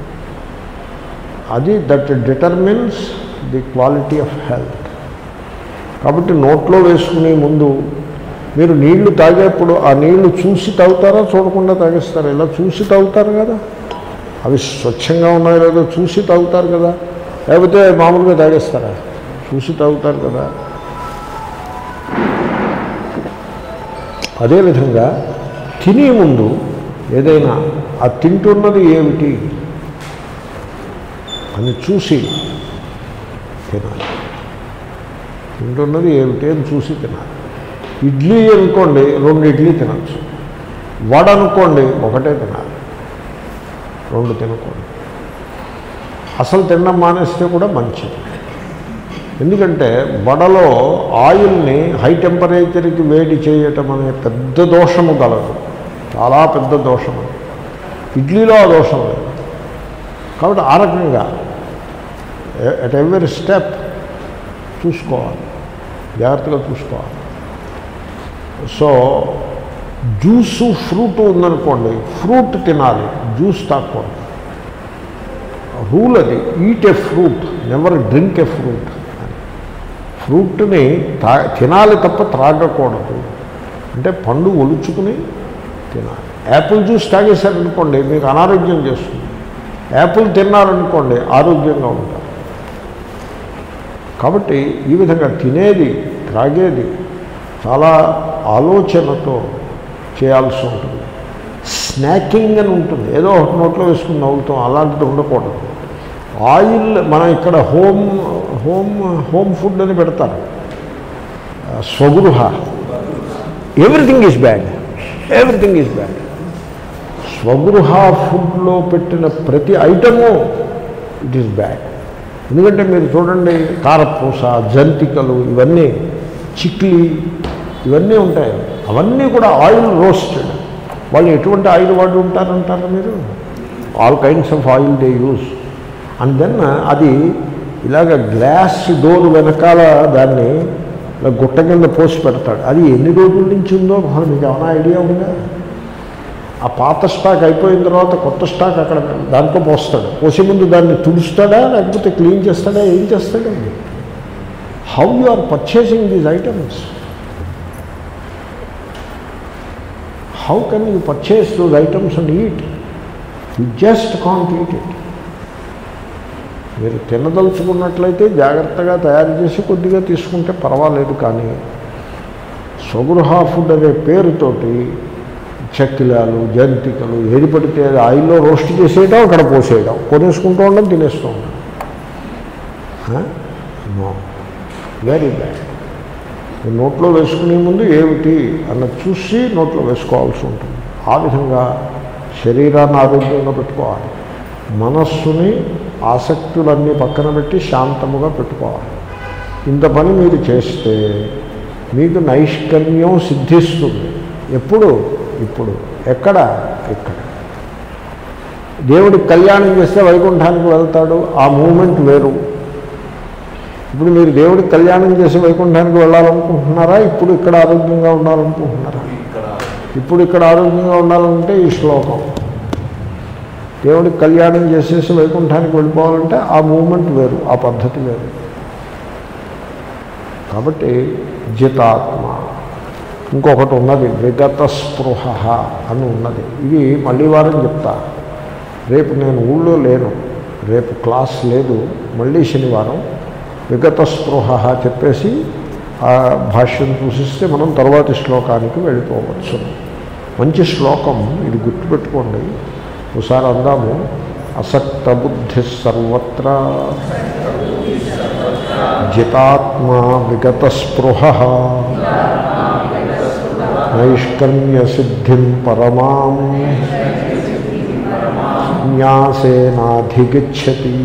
A: అది that determines the quality of health కాబట్టి నోట్లో వేసుకునే ముందు మీరు నీళ్లు తాగేప్పుడు ఆ నీళ్లు చూసి తాగుతారా చూడకుండా తాగేస్తారా ఇలా చూసి తాగుతారు కదా అవి స్వచ్ఛంగా ఉన్నాయో లేదో చూసి తాగుతారు కదా లేకపోతే మామూలుగా తాగేస్తారా చూసి తాగుతారు కదా అదేవిధంగా తినే ముందు ఏదైనా ఆ తింటున్నది ఏమిటి అని చూసి తినాలి తింటున్నది ఏమిటి అని చూసి తినాలి ఇడ్లీ అనుకోండి రెండు ఇడ్లీ తినచ్చు వడ అనుకోండి ఒకటే తినాలి రెండు తినకూడదు అసలు తినడం మానేస్తే కూడా మంచిది ఎందుకంటే వడలో ఆయిల్ని హై టెంపరేచర్కి వేడి చేయటం అనే పెద్ద దోషము గలదు చాలా పెద్ద దోషం అది. ఇడ్లీలో ఆ దోషం లేదు కాబట్టి ఆ రకంగా ఎట్ ఎవరి స్టెప్ చూసుకోవాలి జాగ్రత్తగా చూసుకోవాలి సో జ్యూసు ఫ్రూట్ ఉందనుకోండి ఫ్రూట్ తినాలి జ్యూస్ తాకూడదు రూల్ అది eat a fruit never drink a fruit ఫ్రూట్ని తా తినాలి తప్ప త్రాగకూడదు అంటే పండు ఒలుచుకుని తినాలి యాపిల్ జ్యూస్ తాగేశారనుకోండి మీకు అనారోగ్యం చేస్తుంది యాపిల్ తిన్నారనుకోండి ఆరోగ్యంగా ఉంటారు కాబట్టి ఈ విధంగా తినేది త్రాగేది చాలా ఆలోచనతో చేయాల్సి ఉంటుంది స్నాకింగ్ అని ఉంటుంది ఏదో ఒక నోట్లో వేసుకుని నవ్వుతాం అలాంటిది ఉండకూడదు ఆయిల్ మనం ఇక్కడ హోమ్ హోమ్ హోమ్ ఫుడ్ అని పెడతారు ఆ, Swagruha everything is bad everything is bad Swagruha ఫుడ్లో పెట్టిన ప్రతి ఐటము ఇట్ ఈస్ బ్యాడ్ ఎందుకంటే మీరు చూడండి కారపూస జంతికలు ఇవన్నీ చిక్లీ ఇవన్నీ ఉంటాయి అవన్నీ కూడా ఆయిల్ రోస్టెడ్ వాళ్ళు ఎటువంటి ఆయిల్ వాడి ఉంటారంటారు మీరు all kinds of oil they use and then అది ఇలాగ గ్లాస్ డోర్ వెనకాల దాన్ని ఇలా గుట్ట కింద పోసి పెడతాడు అది ఎన్ని రోజుల నుంచి ఉందో అసలు మీకు ఏమైనా ఐడియా ఉందా ఆ పాత స్టాక్ అయిపోయిన తర్వాత కొత్త స్టాక్ అక్కడ దాంట్లో పోస్తాడు పోసే ముందు దాన్ని తుడుస్తాడా లేకపోతే క్లీన్ చేస్తాడా ఏం చేస్తాడండి how you are purchasing these items how can you purchase those items and eat you just can't eat it మీరు తినదలుచుకున్నట్లయితే జాగ్రత్తగా తయారు చేసి కొద్దిగా తీసుకుంటే పర్వాలేదు కానీ స్వగృహ ఫుడ్ అనే పేరుతోటి చక్కిలాలు జంతికలు ఏది పడితే అది ఆయిల్లో రోస్ట్ చేసేయడం అక్కడ పోసేయడం కొనేసుకుంటూ ఉండడం తినేస్తూ ఉండడం నో వెరీ బ్యాడ్ నోట్లో వేసుకునే ముందు ఏమిటి అన్నది చూసి నోట్లో వేసుకోవాల్సి ఉంటుంది ఆ విధంగా శరీరాన్ని ఆరోగ్యంగా పెట్టుకోవాలి మనస్సుని ఆసక్తులన్నీ పక్కన పెట్టి శాంతముగా పెట్టుకోవాలి ఇంత పని మీరు చేస్తే మీకు నైష్కర్మ్యం సిద్ధిస్తుంది ఎప్పుడు ఇప్పుడు ఎక్కడ ఇక్కడ దేవుడికి కళ్యాణం చేస్తే వైకుంఠానికి వెళ్తాడు ఆ మూమెంట్ వేరు ఇప్పుడు మీరు దేవుడికి కళ్యాణం చేసి వైకుంఠానికి వెళ్ళాలనుకుంటున్నారా ఇప్పుడు ఇక్కడ ఆరోగ్యంగా ఉండాలనుకుంటున్నారా ఇప్పుడు ఇక్కడ ఆరోగ్యంగా ఉండాలంటే ఈ శ్లోకం దేవుడికి కళ్యాణం చేసేసి వైకుంఠానికి వెళ్ళిపోవాలంటే ఆ మూమెంట్ వేరు ఆ పద్ధతి వేరు కాబట్టి జితాత్మ ఇంకొకటి ఉన్నది విగత స్పృహ అని ఉన్నది ఇది మళ్ళీ వారం చెప్తా రేపు నేను ఊళ్ళో లేను రేపు క్లాస్ లేదు మళ్ళీ శనివారం విగత స్పృహ చెప్పేసి ఆ భాష్యం చూసిస్తే మనం తర్వాతి శ్లోకానికి వెళ్ళిపోవచ్చు మంచి శ్లోకం ఇది గుర్తుపెట్టుకోండి ఒకసారి అందాము అసక్త బుద్ధి సర్వత్రా జితాత్మా విగత స్పృహ నైష్కర్మ్య సిద్ధిం పరమాం న్యాసేనాధిగచ్చతి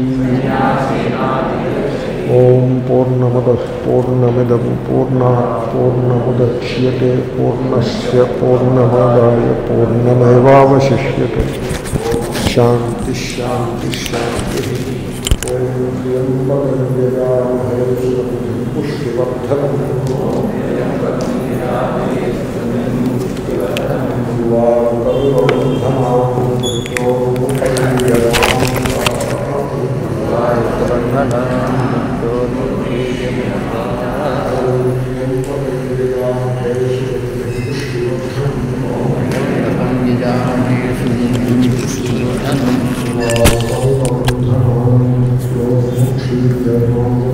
A: ఓం పూర్ణమద పూర్ణమిదం పూర్ణ పూర్ణముద్యతే పూర్ణస్ పూర్ణమాదాయ పూర్ణమేవాశిష్యతే శాంతి శాంతి శాంతి
C: పుష్టివర్ధనం